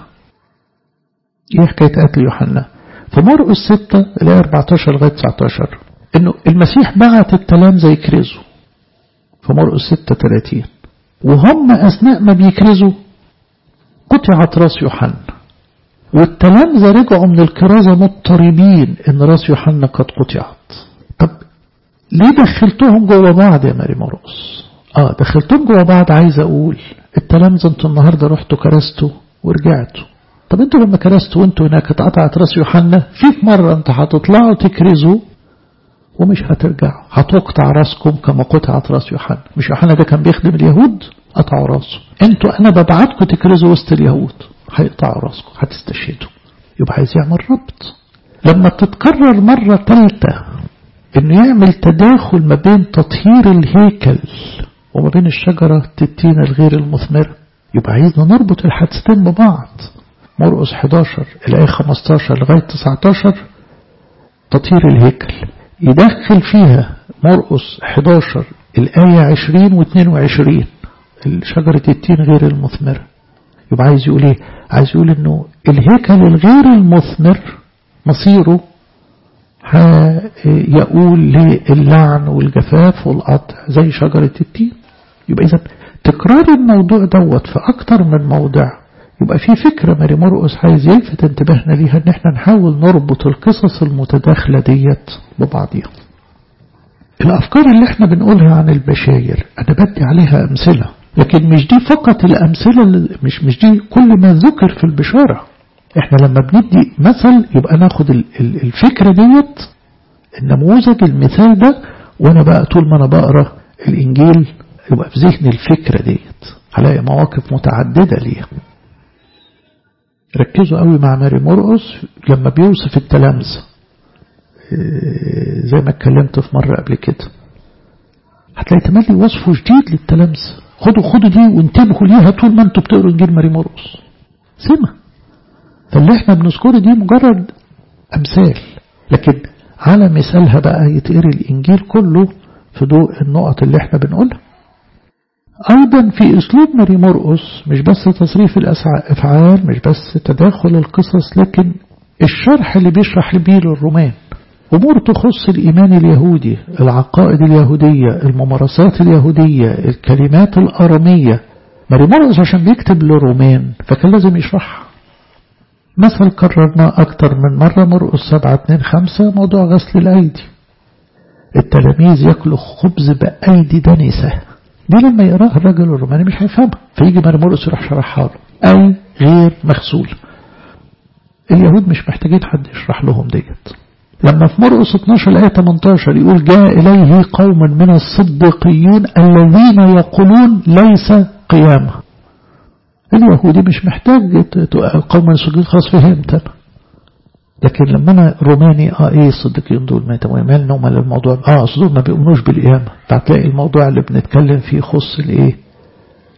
Speaker 1: ايه حكاية قتل يوحنا في مرقس 6 الآية 14 لغاية 19 انه المسيح بعت التلامذة يكرزوا في مرقس 6 30 وهم أثناء ما بيكرزوا قطعت راس يوحنا والتلامذة رجعوا من الكرازة مضطربين ان راس يوحنا قد قطعت طب ليه دخلتهم جوه بعض يا ماري مرقس اه دخلتهم جوه بعض عايز اقول التلامذة انتوا النهاردة رحتوا كرستوا ورجعتوا طب انتوا لما كرستوا وانتوا هناك اتقطعت راس يوحنا في مرة انت هتطلعوا تكرزوا ومش هترجعوا هتقطع راسكم كما قطعت راس يوحنا مش يوحنا ده كان بيخدم اليهود قطعوا راسه انتوا انا ببعتكم تكرزوا وسط اليهود هيقطعوا راسكم هتستشهدوا يبقى عايز يعمل ربط لما تتكرر مرة ثالثة انه يعمل تداخل ما بين تطهير الهيكل وما بين الشجرة التين الغير المثمرة يبقى عايزنا نربط الحادثتين ببعض مرقس 11 الآية 15 لغاية 19 تطهير الهيكل يدخل فيها مرقس 11 الآية 20 و22 شجرة التين غير المثمرة يبقى عايز يقول ايه عايز يقول انه الهيكل الغير المثمر مصيره يقول للعن والجفاف والقطع زي شجرة التين يبقى إذا تكرار الموضوع دوت في أكتر من موضع يبقى في فكرة ماري مرقس عايز يلفت انتباهنا ليها ان احنا نحاول نربط القصص المتداخلة ديت ببعضيها الأفكار اللي احنا بنقولها عن البشاير أنا بدي عليها أمثلة لكن مش دي فقط الأمثلة مش مش دي كل ما ذكر في البشارة احنا لما بندي مثل يبقى ناخد الفكرة ديت النموذج المثال ده وانا بقى طول ما انا بقرا الانجيل يبقى في ذهني الفكرة ديت هلاقي مواقف متعددة ليها ركزوا قوي مع ماري مرقس لما بيوصف التلامذة زي ما اتكلمت في مرة قبل كده هتلاقي تملي وصفه جديد للتلامذة خدوا خدوا دي وانتبهوا ليها طول ما انتوا بتقروا انجيل ماري مرقس سمة فاللي احنا بنذكره دي مجرد امثال لكن على مثالها بقى يتقري الانجيل كله في ضوء النقط اللي احنا بنقولها أيضا في أسلوب ماري مرقس مش بس تصريف الأفعال مش بس تداخل القصص لكن الشرح اللي بيشرح بيه للرومان أمور تخص الإيمان اليهودي العقائد اليهودية الممارسات اليهودية الكلمات الأرامية ماري مرقس عشان بيكتب للرومان فكان لازم يشرحها مثل كررناه أكتر من مرة مرقس 7 2 5 موضوع غسل الأيدي التلاميذ ياكلوا خبز بأيدي دنسة دي لما يقراها الراجل الروماني مش هيفهمها فيجي ماري مرقس يروح شرحها له أي غير مغسول اليهود مش محتاجين حد يشرح لهم ديت لما في مرقس 12 الآية 18 يقول جاء إليه قوم من الصديقيون الذين يقولون ليس قيامة اليهودي مش محتاج قوم من الصديق خلاص فهمت لكن لما انا روماني اه ايه الصديقين دول ما مالنا ومال الموضوع اه اصل ما بيؤمنوش بالقيامه فهتلاقي الموضوع اللي بنتكلم فيه يخص الايه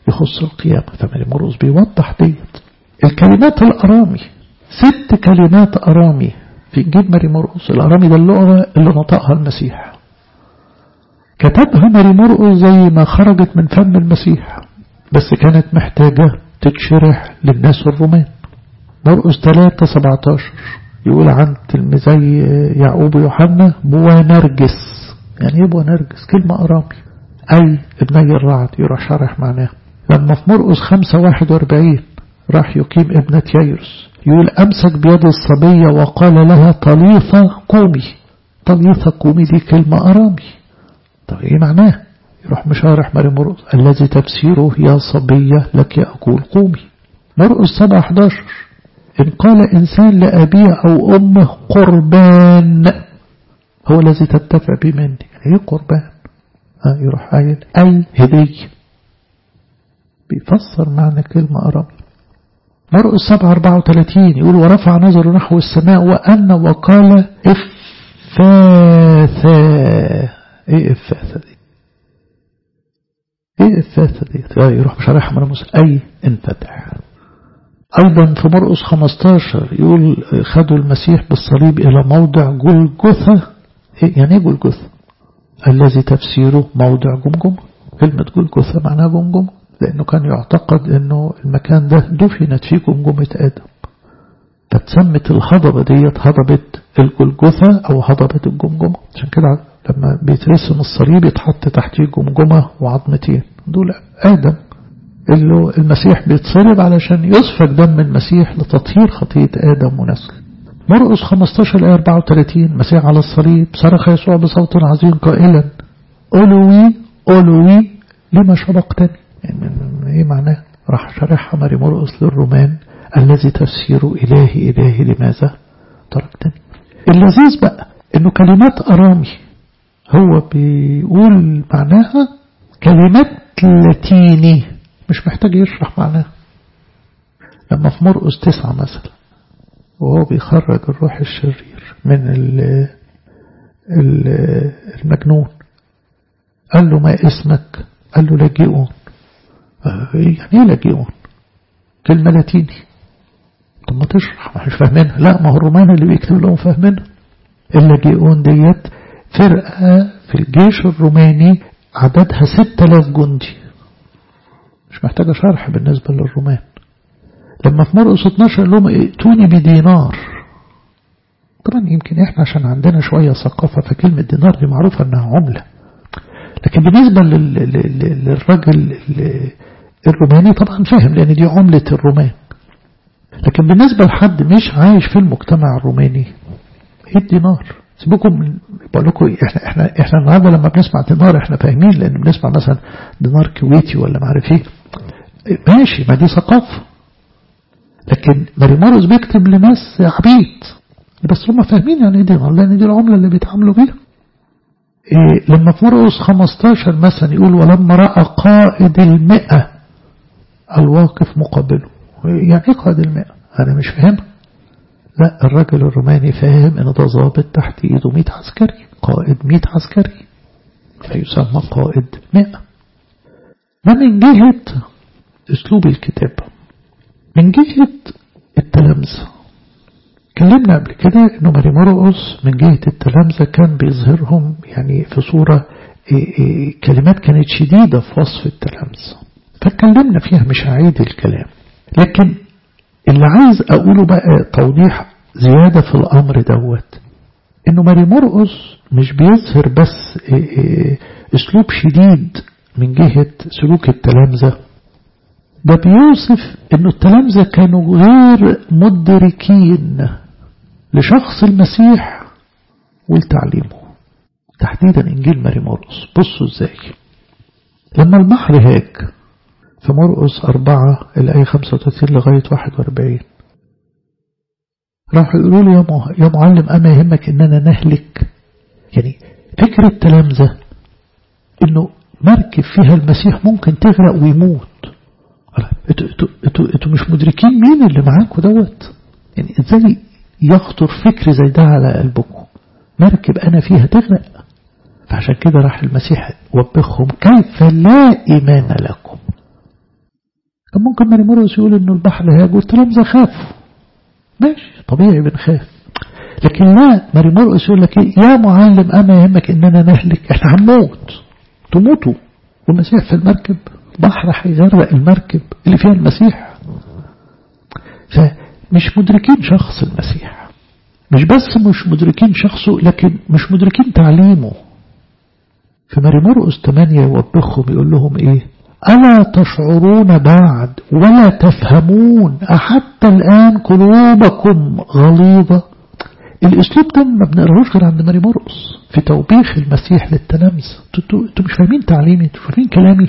Speaker 1: يخص القيامة فماري مرقس بيوضح ديت الكلمات الأرامي ست كلمات أرامي في إنجيل ماري مرقس الأرامي ده اللغة اللي نطقها المسيح كتبها ماري مرقس زي ما خرجت من فم المسيح بس كانت محتاجة تتشرح للناس الرومان مرقس 3 17 يقول عن تلميذي يعقوب ويوحنا بوانرجس يعني ايه بوانرجس كلمة أرامي أي ابني الرعد يروح شارح معناه لما في مرقس 5 41 راح يقيم ابنة ييرس يقول أمسك بيد الصبية وقال لها طليثة قومي طليثة قومي دي كلمة أرامي طب ايه معناه يروح مشارح ماري مرقس الذي تفسيره يا صبية لك أقول قومي مرقس 7 11 إن قال إنسان لأبيه أو أمه قربان هو الذي تدفع به مني يعني ايه قربان آه يروح قايل أي هدية بيفسر معنى كلمة أرامي مرقس 7 34 يقول ورفع نظره نحو السماء وأن وقال إفاثا ايه إفاثا دي ايه إفاثا دي يروح مشارحها من موسى أي انفتح أيضا في مرقس 15 يقول خدوا المسيح بالصليب إلى موضع جلجثة يعني ايه جلجثة الذي تفسيره موضع جمجمة كلمة جلجثة معناها جمجمة لأنه كان يعتقد أنه المكان ده دفنت فيه جمجمة آدم فتسمت الهضبة ديت هضبة الجلجثة أو هضبة الجمجمة عشان كده لما بيترسم الصليب يتحط تحتيه جمجمة وعظمتين دول آدم اللي المسيح بيتصلب علشان يسفك دم المسيح لتطهير خطية آدم ونسل مرقس 15 آية 34 مسيح على الصليب صرخ يسوع بصوت عظيم قائلا أولوي أولوي لما شبقتني يعني ايه معناه راح شرحها ماري مرقس للرومان الذي تفسيره إلهي إلهي لماذا تركتني اللذيذ بقى انه كلمات أرامي هو بيقول معناها كلمات لاتيني مش محتاج يشرح معناها لما في مرقس تسعة مثلا وهو بيخرج الروح الشرير من المجنون قال له ما اسمك قال له لاجئون يعني ايه لاجئون كلمة لاتيني طب ما تشرح مش فاهمينها لا ما هو الرومان اللي بيكتب لهم فاهمينها اللاجئون ديت فرقة في الجيش الروماني عددها 6000 جندي مش محتاجة شرح بالنسبة للرومان لما في مرقس 12 لهم ائتوني بدينار طبعا يمكن احنا عشان عندنا شوية ثقافة فكلمة دينار دي معروفة انها عملة لكن بالنسبة للراجل الروماني طبعا فاهم لان دي عملة الرومان لكن بالنسبة لحد مش عايش في المجتمع الروماني ايه الدينار سيبكم من بقول لكم احنا احنا احنا النهارده لما بنسمع دينار احنا فاهمين لان بنسمع مثلا دينار كويتي ولا ما عارف ايه ماشي ما دي ثقافه لكن ماري مارس بيكتب لناس عبيد بس هم فاهمين يعني ايه دينار لان دي العمله اللي بيتعاملوا بيها إيه لما في مرقس 15 مثلا يقول ولما راى قائد المئة الواقف مقابله يعني ايه قائد المئة انا مش فاهمها لا الرجل الروماني فاهم ان ده ضابط تحت ايده 100 عسكري قائد 100 عسكري فيسمى قائد 100 ده من جهة اسلوب الكتاب من جهة التلامذة اتكلمنا قبل كده انه ماري مرقس من جهة التلامذة كان بيظهرهم يعني في صورة إيه إيه كلمات كانت شديدة في وصف التلامذة فاتكلمنا فيها مش هعيد الكلام لكن اللي عايز أقوله بقى توضيح زيادة في الأمر دوت إنه ماري مرقس مش بيظهر بس أسلوب شديد من جهة سلوك التلامذة ده بيوصف إنه التلامذة كانوا غير مدركين لشخص المسيح ولتعليمه تحديدا إنجيل ماري مرقس بصوا إزاي لما البحر هاج في مرقس أربعة الآية 35 لغاية 41 راحوا يقولوا له يا معلم أما يهمك إننا نهلك يعني فكرة تلامذة إنه مركب فيها المسيح ممكن تغرق ويموت انتوا انتوا انتوا انتوا مش مدركين مين اللي معاكم دوت يعني ازاي يخطر فكر زي ده على قلبكم مركب انا فيها تغرق فعشان كده راح المسيح وبخهم كيف لا ايمان لكم طب ممكن ماري مرقس يقول انه البحر هاج والتلامذة خافوا ماشي طبيعي بنخاف لكن لا ماري مرقس يقول لك إيه؟ يا معلم أما يهمك إننا نهلك إحنا هنموت تموتوا والمسيح في المركب بحر هيغرق المركب اللي فيها المسيح فمش مدركين شخص المسيح مش بس مش مدركين شخصه لكن مش مدركين تعليمه في ماري مرقس 8 يوبخهم يقول لهم ايه ألا تشعرون بعد ولا تفهمون أحتى الآن قلوبكم غليظة الأسلوب ده ما بنقراهوش غير عند ماري مرقس في توبيخ المسيح للتلامذة انتوا مش فاهمين تعليمي انتوا فاهمين كلامي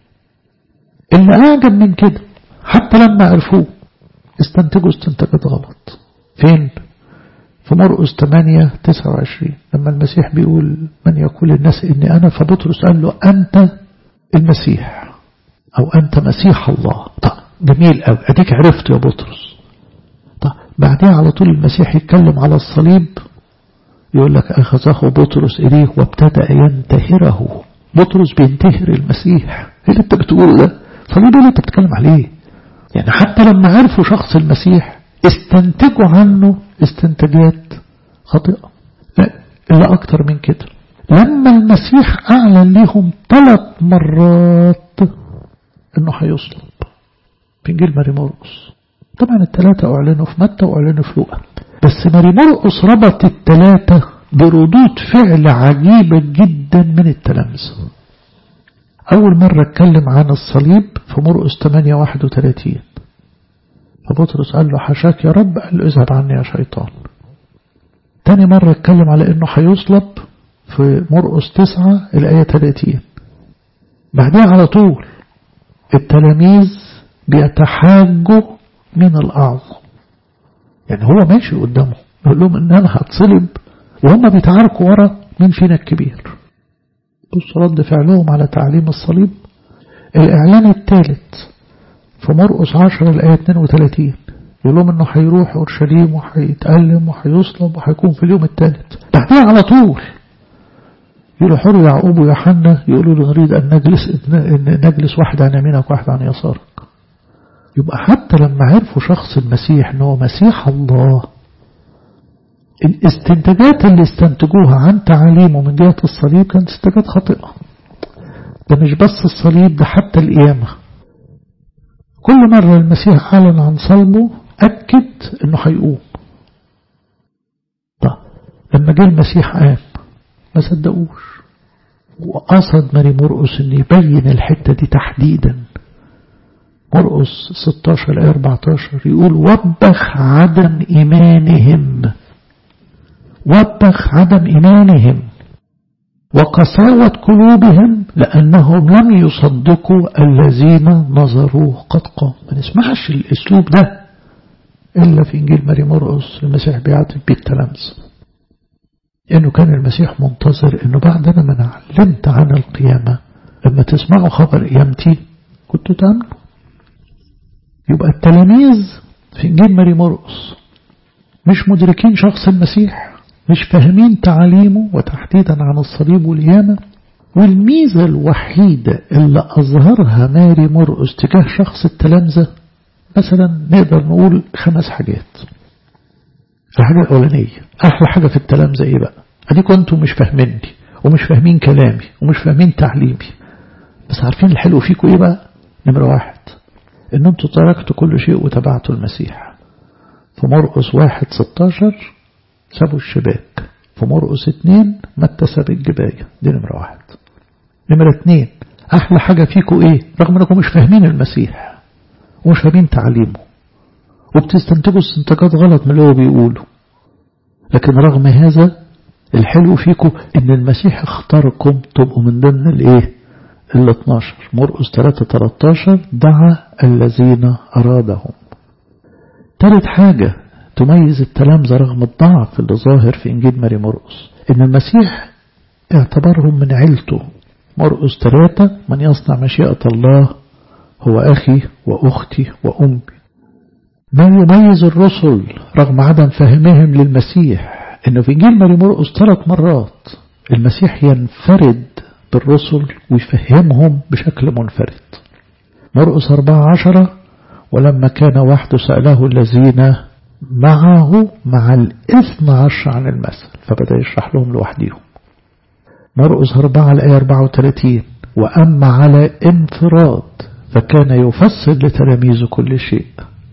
Speaker 1: اللي أعجب من كده حتى لما عرفوه استنتجوا استنتاجات غلط فين في مرقس 8 29 لما المسيح بيقول من يقول الناس إني أنا فبطرس قال له أنت المسيح أو أنت مسيح الله طب جميل أوي أديك عرفت يا بطرس طب بعدها على طول المسيح يتكلم على الصليب يقول لك أخذه بطرس إليه وابتدأ ينتهره بطرس بينتهر المسيح ايه اللي انت بتقوله ده صليب اللي انت بتتكلم عليه يعني حتى لما عرفوا شخص المسيح استنتجوا عنه استنتاجات خاطئة لا إلا أكتر من كده لما المسيح أعلن لهم ثلاث مرات أنه هيصلب في إنجيل ماري مرقس طبعا الثلاثة أعلنوا في متى وأعلنوا في لوقا بس ماري مرقس ربط الثلاثة بردود فعل عجيبة جدا من التلامذة أول مرة اتكلم عن الصليب في مرقس 8 31 فبطرس قال له حشاك يا رب قال له اذهب عني يا شيطان تاني مرة اتكلم على انه هيصلب في مرقس 9 الآية 30 بعدها على طول التلاميذ بيتحاجوا من الأعظم يعني هو ماشي قدامه يقول لهم ان انا هتصلب وهم بيتعاركوا ورا مين فينا الكبير بص رد فعلهم على تعليم الصليب الإعلان الثالث في مرقس 10 الآية 32 يقول لهم انه هيروح اورشليم وهيتألم وهيصلب وهيكون في اليوم الثالث بعدها على طول يروحوا يعقوب ويوحنا يقولوا له نريد ان نجلس ان نجلس واحد عن يمينك وواحد عن يسارك يبقى حتى لما عرفوا شخص المسيح ان هو مسيح الله الاستنتاجات اللي استنتجوها عن تعاليمه من جهة الصليب كانت استنتاجات خاطئة ده مش بس الصليب ده حتى القيامة كل مرة المسيح أعلن عن صلبه أكد أنه هيقوم طب لما جه المسيح قام ما صدقوش وقصد ماري مرقس أن يبين الحتة دي تحديدا مرقس 16 الآية 14 يقول وبخ عدم إيمانهم وبخ عدم إيمانهم وقساوة قلوبهم لأنهم لم يصدقوا الذين نظروه قد قام ما نسمعش الأسلوب ده إلا في إنجيل ماري مرقس المسيح بيعاتب بيه التلامذة إنه كان المسيح منتظر إنه بعد أنا ما علمت عن القيامة لما تسمعوا خبر قيامتي كنتوا تأمنوا يبقى التلاميذ في إنجيل ماري مرقس مش مدركين شخص المسيح مش فاهمين تعاليمه وتحديدا عن الصليب والقيامة والميزة الوحيدة اللي أظهرها ماري مرقس تجاه شخص التلامذة مثلا نقدر نقول خمس حاجات الحاجة الأولانية أحلى حاجة في التلامذة إيه بقى أديكم أنتم مش فاهميني ومش فاهمين كلامي ومش فاهمين تعليمي بس عارفين الحلو فيكم إيه بقى نمرة واحد إن أنتم تركتوا كل شيء وتبعتوا المسيح في مرقس واحد 16 سابوا الشباك في مرقس اتنين متى ساب الجباية دي نمرة واحد نمرة اتنين أحلى حاجة فيكم إيه رغم أنكم مش فاهمين المسيح ومش فاهمين تعليمه وبتستنتجوا استنتاجات غلط من اللي هو بيقوله لكن رغم هذا الحلو فيكم ان المسيح اختاركم تبقوا من ضمن الايه ال 12 مرقس 3 13 دعا الذين ارادهم ثالث حاجة تميز التلامذة رغم الضعف اللي ظاهر في إنجيل ماري مرقس إن المسيح اعتبرهم من عيلته مرقس ثلاثة من يصنع مشيئة الله هو أخي وأختي وأمي ما يميز الرسل رغم عدم فهمهم للمسيح إنه في إنجيل ماري مرقس ثلاث مرات المسيح ينفرد بالرسل ويفهمهم بشكل منفرد مرقس أربعة عشرة ولما كان وحده سأله الذين معه مع الإثنى عشر عن المثل فبدأ يشرح لهم لوحديهم مرقس أربعة الآية 34 وأما على انفراد فكان يفسر لتلاميذه كل شيء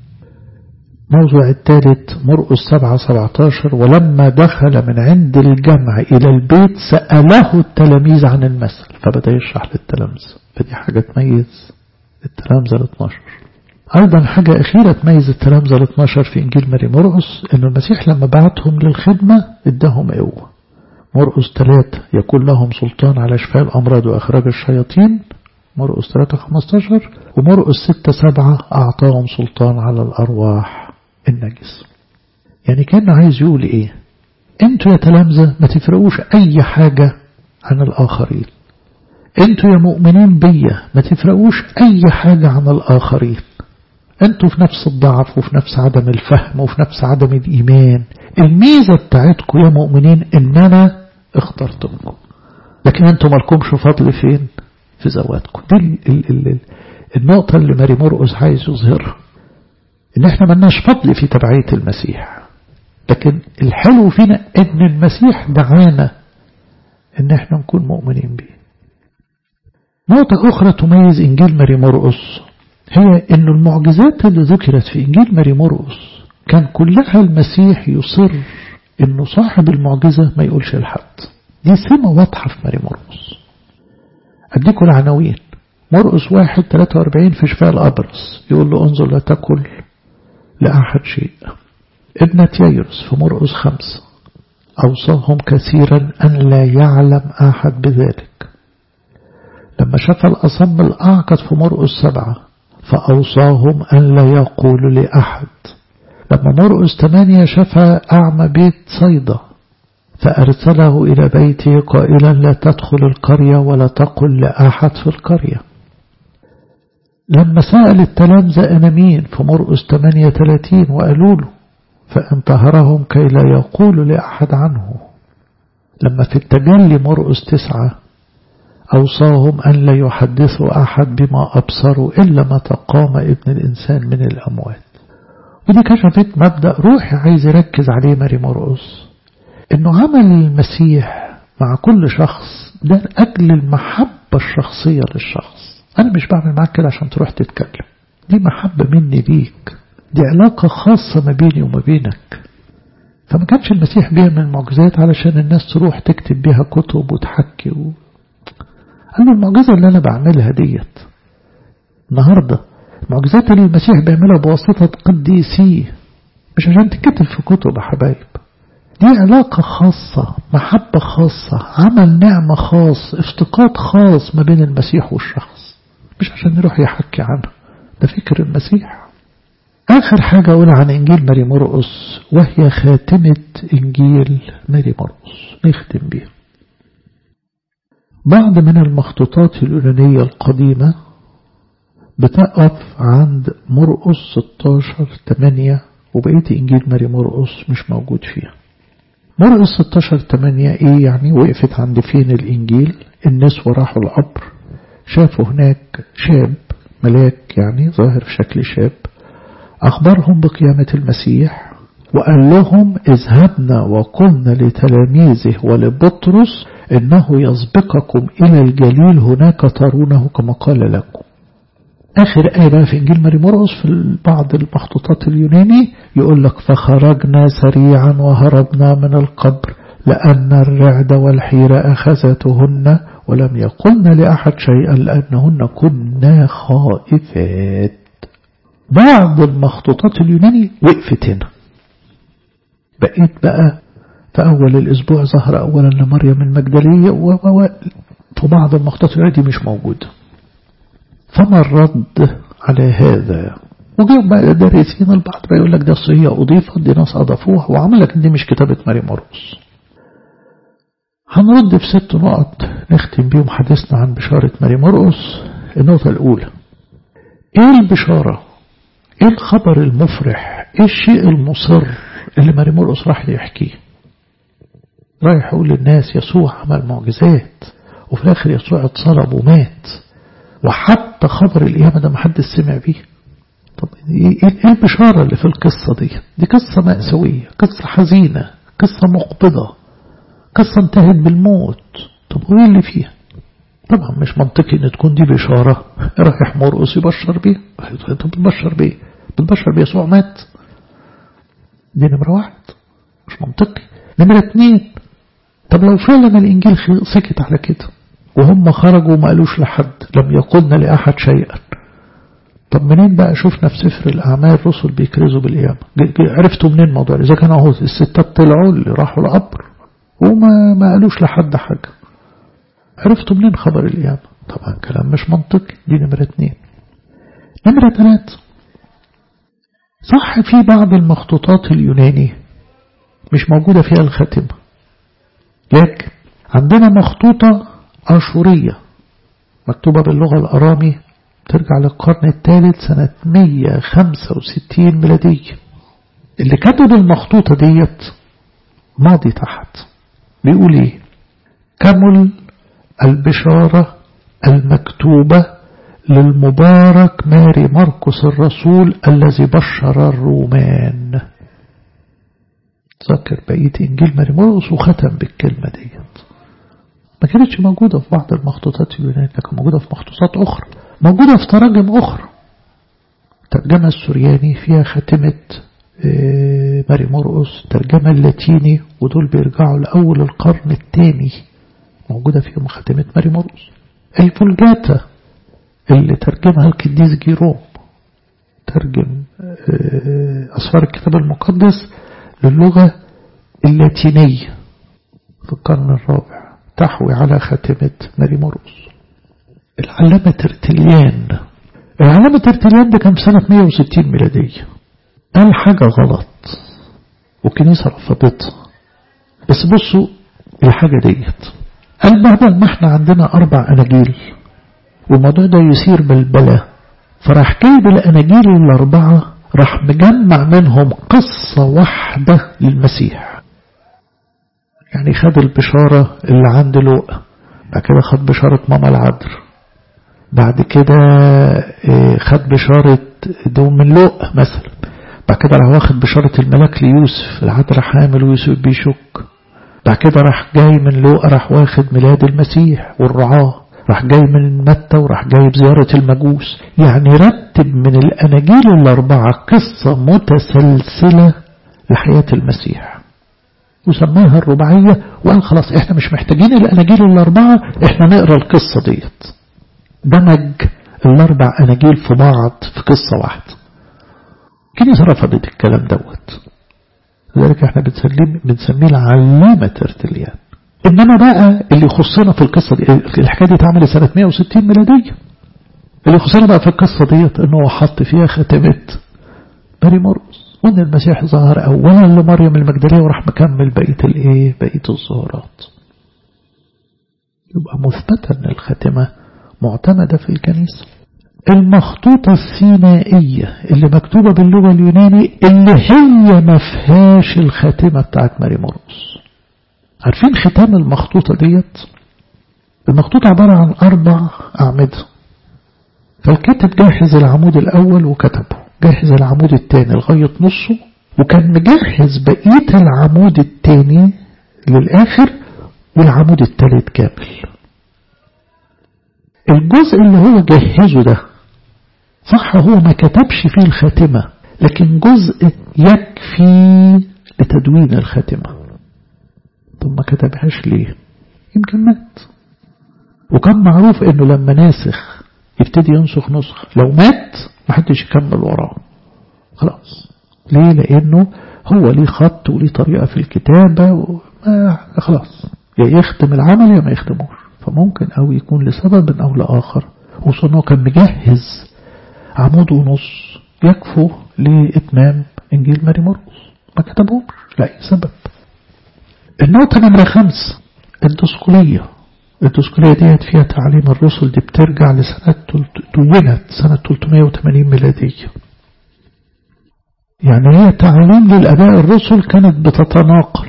Speaker 1: موضوع الثالث مرقس سبعة سبعة عشر ولما دخل من عند الجمع إلى البيت سأله التلاميذ عن المثل فبدأ يشرح للتلاميذ فدي حاجة تميز التلامذة ال 12 أيضا حاجة أخيرة تميز التلامذة ال 12 في إنجيل ماري مرقس إن المسيح لما بعتهم للخدمة اداهم قوة مرقس 3 يكون لهم سلطان على شفاء الأمراض وإخراج الشياطين مرقس 3 15 ومرقس 6 7 أعطاهم سلطان على الأرواح النجس يعني كان عايز يقول إيه انتوا يا تلامذة ما تفرقوش أي حاجة عن الآخرين انتوا يا مؤمنين بيا ما تفرقوش أي حاجة عن الآخرين انتوا في نفس الضعف وفي نفس عدم الفهم وفي نفس عدم الإيمان الميزة بتاعتكم يا مؤمنين ان انا اخترتكم لكن انتوا مالكمش فضل فين في زواتكم دي ال ال ال النقطة اللي ماري مرقس عايز يظهرها ان احنا ملناش فضل في تبعية المسيح لكن الحلو فينا ان المسيح دعانا ان احنا نكون مؤمنين به نقطة أخرى تميز إنجيل ماري مرقس هي أن المعجزات اللي ذكرت في إنجيل ماري مرقس كان كلها المسيح يصر أنه صاحب المعجزة ما يقولش لحد دي سمة واضحة في ماري مرقس أديكم العناوين مرقس واحد 43 في شفاء الأبرص يقول له انظر لا تأكل لأحد شيء ابنة ييرس في مرقس خمسة أوصاهم كثيرا أن لا يعلم أحد بذلك لما شاف الأصم الأعقد في مرقس سبعة فأوصاهم أن لا يقولوا لأحد لما مرقس ثمانية شاف أعمى بيت صيدا فأرسله إلى بيته قائلا لا تدخل القرية ولا تقل لأحد في القرية لما سأل التلامذة أنا مين في مرقس 38 وقالوا له فانتهرهم كي لا يقولوا لأحد عنه لما في التجلي مرقس تسعة أوصاهم أن لا يحدثوا أحد بما أبصروا إلا متى قام ابن الإنسان من الأموات ودي كشفت مبدأ روحي عايز يركز عليه ماري مرقس إنه عمل المسيح مع كل شخص ده أجل المحبة الشخصية للشخص أنا مش بعمل معاك كده عشان تروح تتكلم دي محبة مني ليك دي علاقة خاصة ما بيني وما بينك فما كانش المسيح بيعمل معجزات علشان الناس تروح تكتب بيها كتب وتحكي و... قال له المعجزة اللي أنا بعملها ديت النهاردة المعجزات اللي المسيح بيعملها بواسطة قديسيه مش عشان تكتب في كتب يا حبايب دي علاقة خاصة محبة خاصة عمل نعمة خاص افتقاد خاص ما بين المسيح والشخص مش عشان يروح يحكي عنها ده فكر المسيح آخر حاجة أقول عن إنجيل ماري مرقس وهي خاتمة إنجيل ماري مرقس نختم بيه بعض من المخطوطات اليونانية القديمة بتقف عند مرقس 16 8 وبقية إنجيل ماري مرقس مش موجود فيها مرقس 16 8 إيه يعني وقفت عند فين الإنجيل النسوة راحوا القبر شافوا هناك شاب ملاك يعني ظاهر في شكل شاب أخبرهم بقيامة المسيح وقال لهم اذهبنا وقلنا لتلاميذه ولبطرس إنه يسبقكم إلى الجليل هناك ترونه كما قال لكم آخر آية بقى في إنجيل ماري مرقس في بعض المخطوطات اليوناني يقول لك فخرجنا سريعا وهربنا من القبر لأن الرعد والحيرة أخذتهن ولم يقلن لأحد شيئا لأنهن كنا خائفات بعض المخطوطات اليوناني وقفت هنا بقيت بقى في أول الأسبوع ظهر أولا لمريم المجدلية وفي بعض المخطوطات اليوناني مش موجودة فما الرد على هذا وجاء بقى دارسين البعض بقى يقول لك ده هي أضيفت دي ناس أضافوها وعمل لك دي مش كتابة ماري مرقس هنرد في ست نقط نختم بيهم حديثنا عن بشارة ماري مرقس النقطة الأولى إيه البشارة إيه الخبر المفرح إيه الشيء المصر اللي ماري مرقس راح يحكيه رايح يقول للناس يسوع عمل معجزات وفي الآخر يسوع اتصلب ومات وحتى خبر القيامة ده محدش سمع بيه طب ايه البشارة اللي في القصة دي دي قصة مأساوية قصة حزينة قصة مقبضة قصة انتهت بالموت طب وايه اللي فيها طبعا مش منطقي ان تكون دي بشارة رايح مرقس يبشر بيه انت بتبشر بيه بتبشر بيه يسوع مات دي نمرة واحد مش منطقي نمرة اتنين طب لو فعلا الانجيل سكت على كده وهم خرجوا وما قالوش لحد لم يقولن لأحد شيئا طب منين بقى شفنا في سفر الأعمال رسل بيكرزوا بالقيامة عرفتوا منين الموضوع إذا كان اهو الستات طلعوا اللي راحوا القبر وما ما قالوش لحد حاجة عرفتوا منين خبر القيامة طبعا كلام مش منطقي دي نمرة اتنين نمرة تلاتة صح في بعض المخطوطات اليوناني مش موجودة فيها الخاتمة لكن عندنا مخطوطة أشورية مكتوبة باللغة الأرامي ترجع للقرن الثالث سنة 165 ميلادية اللي كتب المخطوطة ديت ماضي تحت بيقول ايه كمل البشارة المكتوبة للمبارك ماري مرقس الرسول الذي بشر الرومان تذكر بقية إنجيل ماري مرقس وختم بالكلمة ديت ما كانتش موجودة في بعض المخطوطات اليونانية لكن موجودة في مخطوطات أخرى موجودة في تراجم أخرى ترجمة السورياني فيها خاتمة ماري مرقس ترجمة اللاتيني ودول بيرجعوا لأول القرن الثاني موجودة فيهم خاتمة ماري مرقس الفولجاتا اللي ترجمها القديس جيروم ترجم أسفار الكتاب المقدس للغة اللاتينية في القرن الرابع تحوي على خاتمة ماري مرقس العلامة ترتليان العلامة ترتليان ده كان في سنة 160 ميلادية قال حاجة غلط والكنيسة رفضتها بس بصوا الحاجة ديت قال بدل ما احنا عندنا أربع أناجيل والموضوع ده يثير بلبلة فراح جايب الأناجيل الأربعة راح مجمع منهم قصة واحدة للمسيح يعني خد البشارة اللي عند لوقا بعد كده خد بشارة ماما العذر بعد كده خد بشارة دوم من لوقا مثلا بعد كده راح واخد بشارة الملاك ليوسف العذراء حامل ويوسف بيشك بعد كده راح جاي من لوقا راح واخد ميلاد المسيح والرعاة راح جاي من متى وراح جايب زيارة المجوس يعني رتب من الأناجيل الأربعة قصة متسلسلة لحياة المسيح وسماها الرباعية وقال خلاص احنا مش محتاجين الأناجيل الأربعة احنا نقرأ القصة ديت دمج الأربع أناجيل في بعض في قصة واحدة الكنيسة رفضت الكلام دوت لذلك احنا بنسميه بنسميه العلامة ترتليان إنما بقى اللي يخصنا في القصة دي الحكاية دي اتعملت سنة 160 ميلادية اللي يخصنا بقى في القصة ديت إنه هو حط فيها خاتمة ماري مرقس وإن المسيح ظهر أولا لمريم المجدلية وراح مكمل بقية الإيه بقية الظهورات يبقى مثبتة إن الخاتمة معتمدة في الكنيسة المخطوطة السينائية اللي مكتوبة باللغة اليوناني اللي هي ما فيهاش الخاتمة بتاعت ماري مرقس عارفين ختام المخطوطة ديت المخطوطة عبارة عن أربع أعمدة فالكاتب جهز العمود الأول وكتبه جهز العمود الثاني لغاية نصه وكان مجهز بقية العمود الثاني للآخر والعمود الثالث كامل الجزء اللي هو جهزه ده صح هو ما كتبش فيه الخاتمة لكن جزء يكفي لتدوين الخاتمة طب ما كتبهاش ليه يمكن مات وكان معروف انه لما ناسخ يبتدي ينسخ نسخ لو مات ما حدش يكمل وراه خلاص ليه لانه هو ليه خط وليه طريقة في الكتابة وما خلاص يا يختم العمل يا ما يختموش فممكن أو يكون لسبب أو لآخر خصوصا أنه كان مجهز عمود ونص يكفوا لإتمام إنجيل ماري مرقس ما كتبوش لأي سبب النقطة نمرة خمس الدسكولية الدسكولية ديت فيها تعليم الرسل دي بترجع لسنة دونت سنة 380 ميلادية يعني هي تعليم للأباء الرسل كانت بتتناقل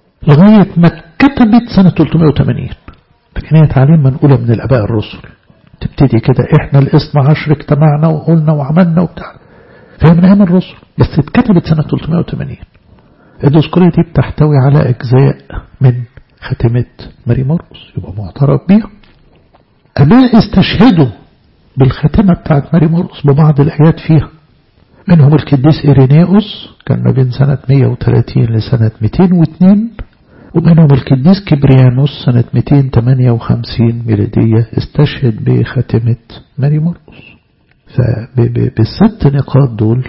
Speaker 1: لغاية ما كتبت سنة 380 لكن هي تعليم منقولة من الأباء الرسل تبتدي كده احنا الاثنى عشر اجتمعنا وقلنا وعملنا وبتاع فهي من ايام الرسل بس اتكتبت سنة 380 الدسكورية دي بتحتوي على اجزاء من خاتمة ماري مرقس يبقى معترف بيها أباء استشهدوا بالخاتمة بتاعت ماري مرقس ببعض الآيات فيها منهم القديس إيرينيوس كان ما بين سنة 130 لسنة 202 ومنهم القديس كبريانوس سنة 258 ميلادية استشهد بخاتمة ماري مرقس فبالست نقاط دول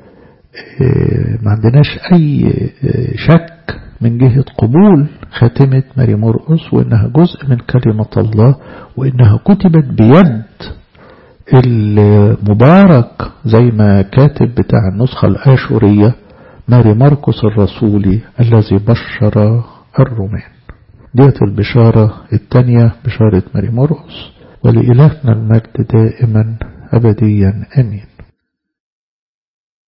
Speaker 1: ما عندناش أي شك من جهة قبول خاتمة ماري مرقس وإنها جزء من كلمة الله وإنها كتبت بيد المبارك زي ما كاتب بتاع النسخة الآشورية ماري مرقس الرسولي الذي بشر الرومان ديت البشارة الثانية بشارة ماري مرقس ولإلهنا المجد دائما أبديا أمين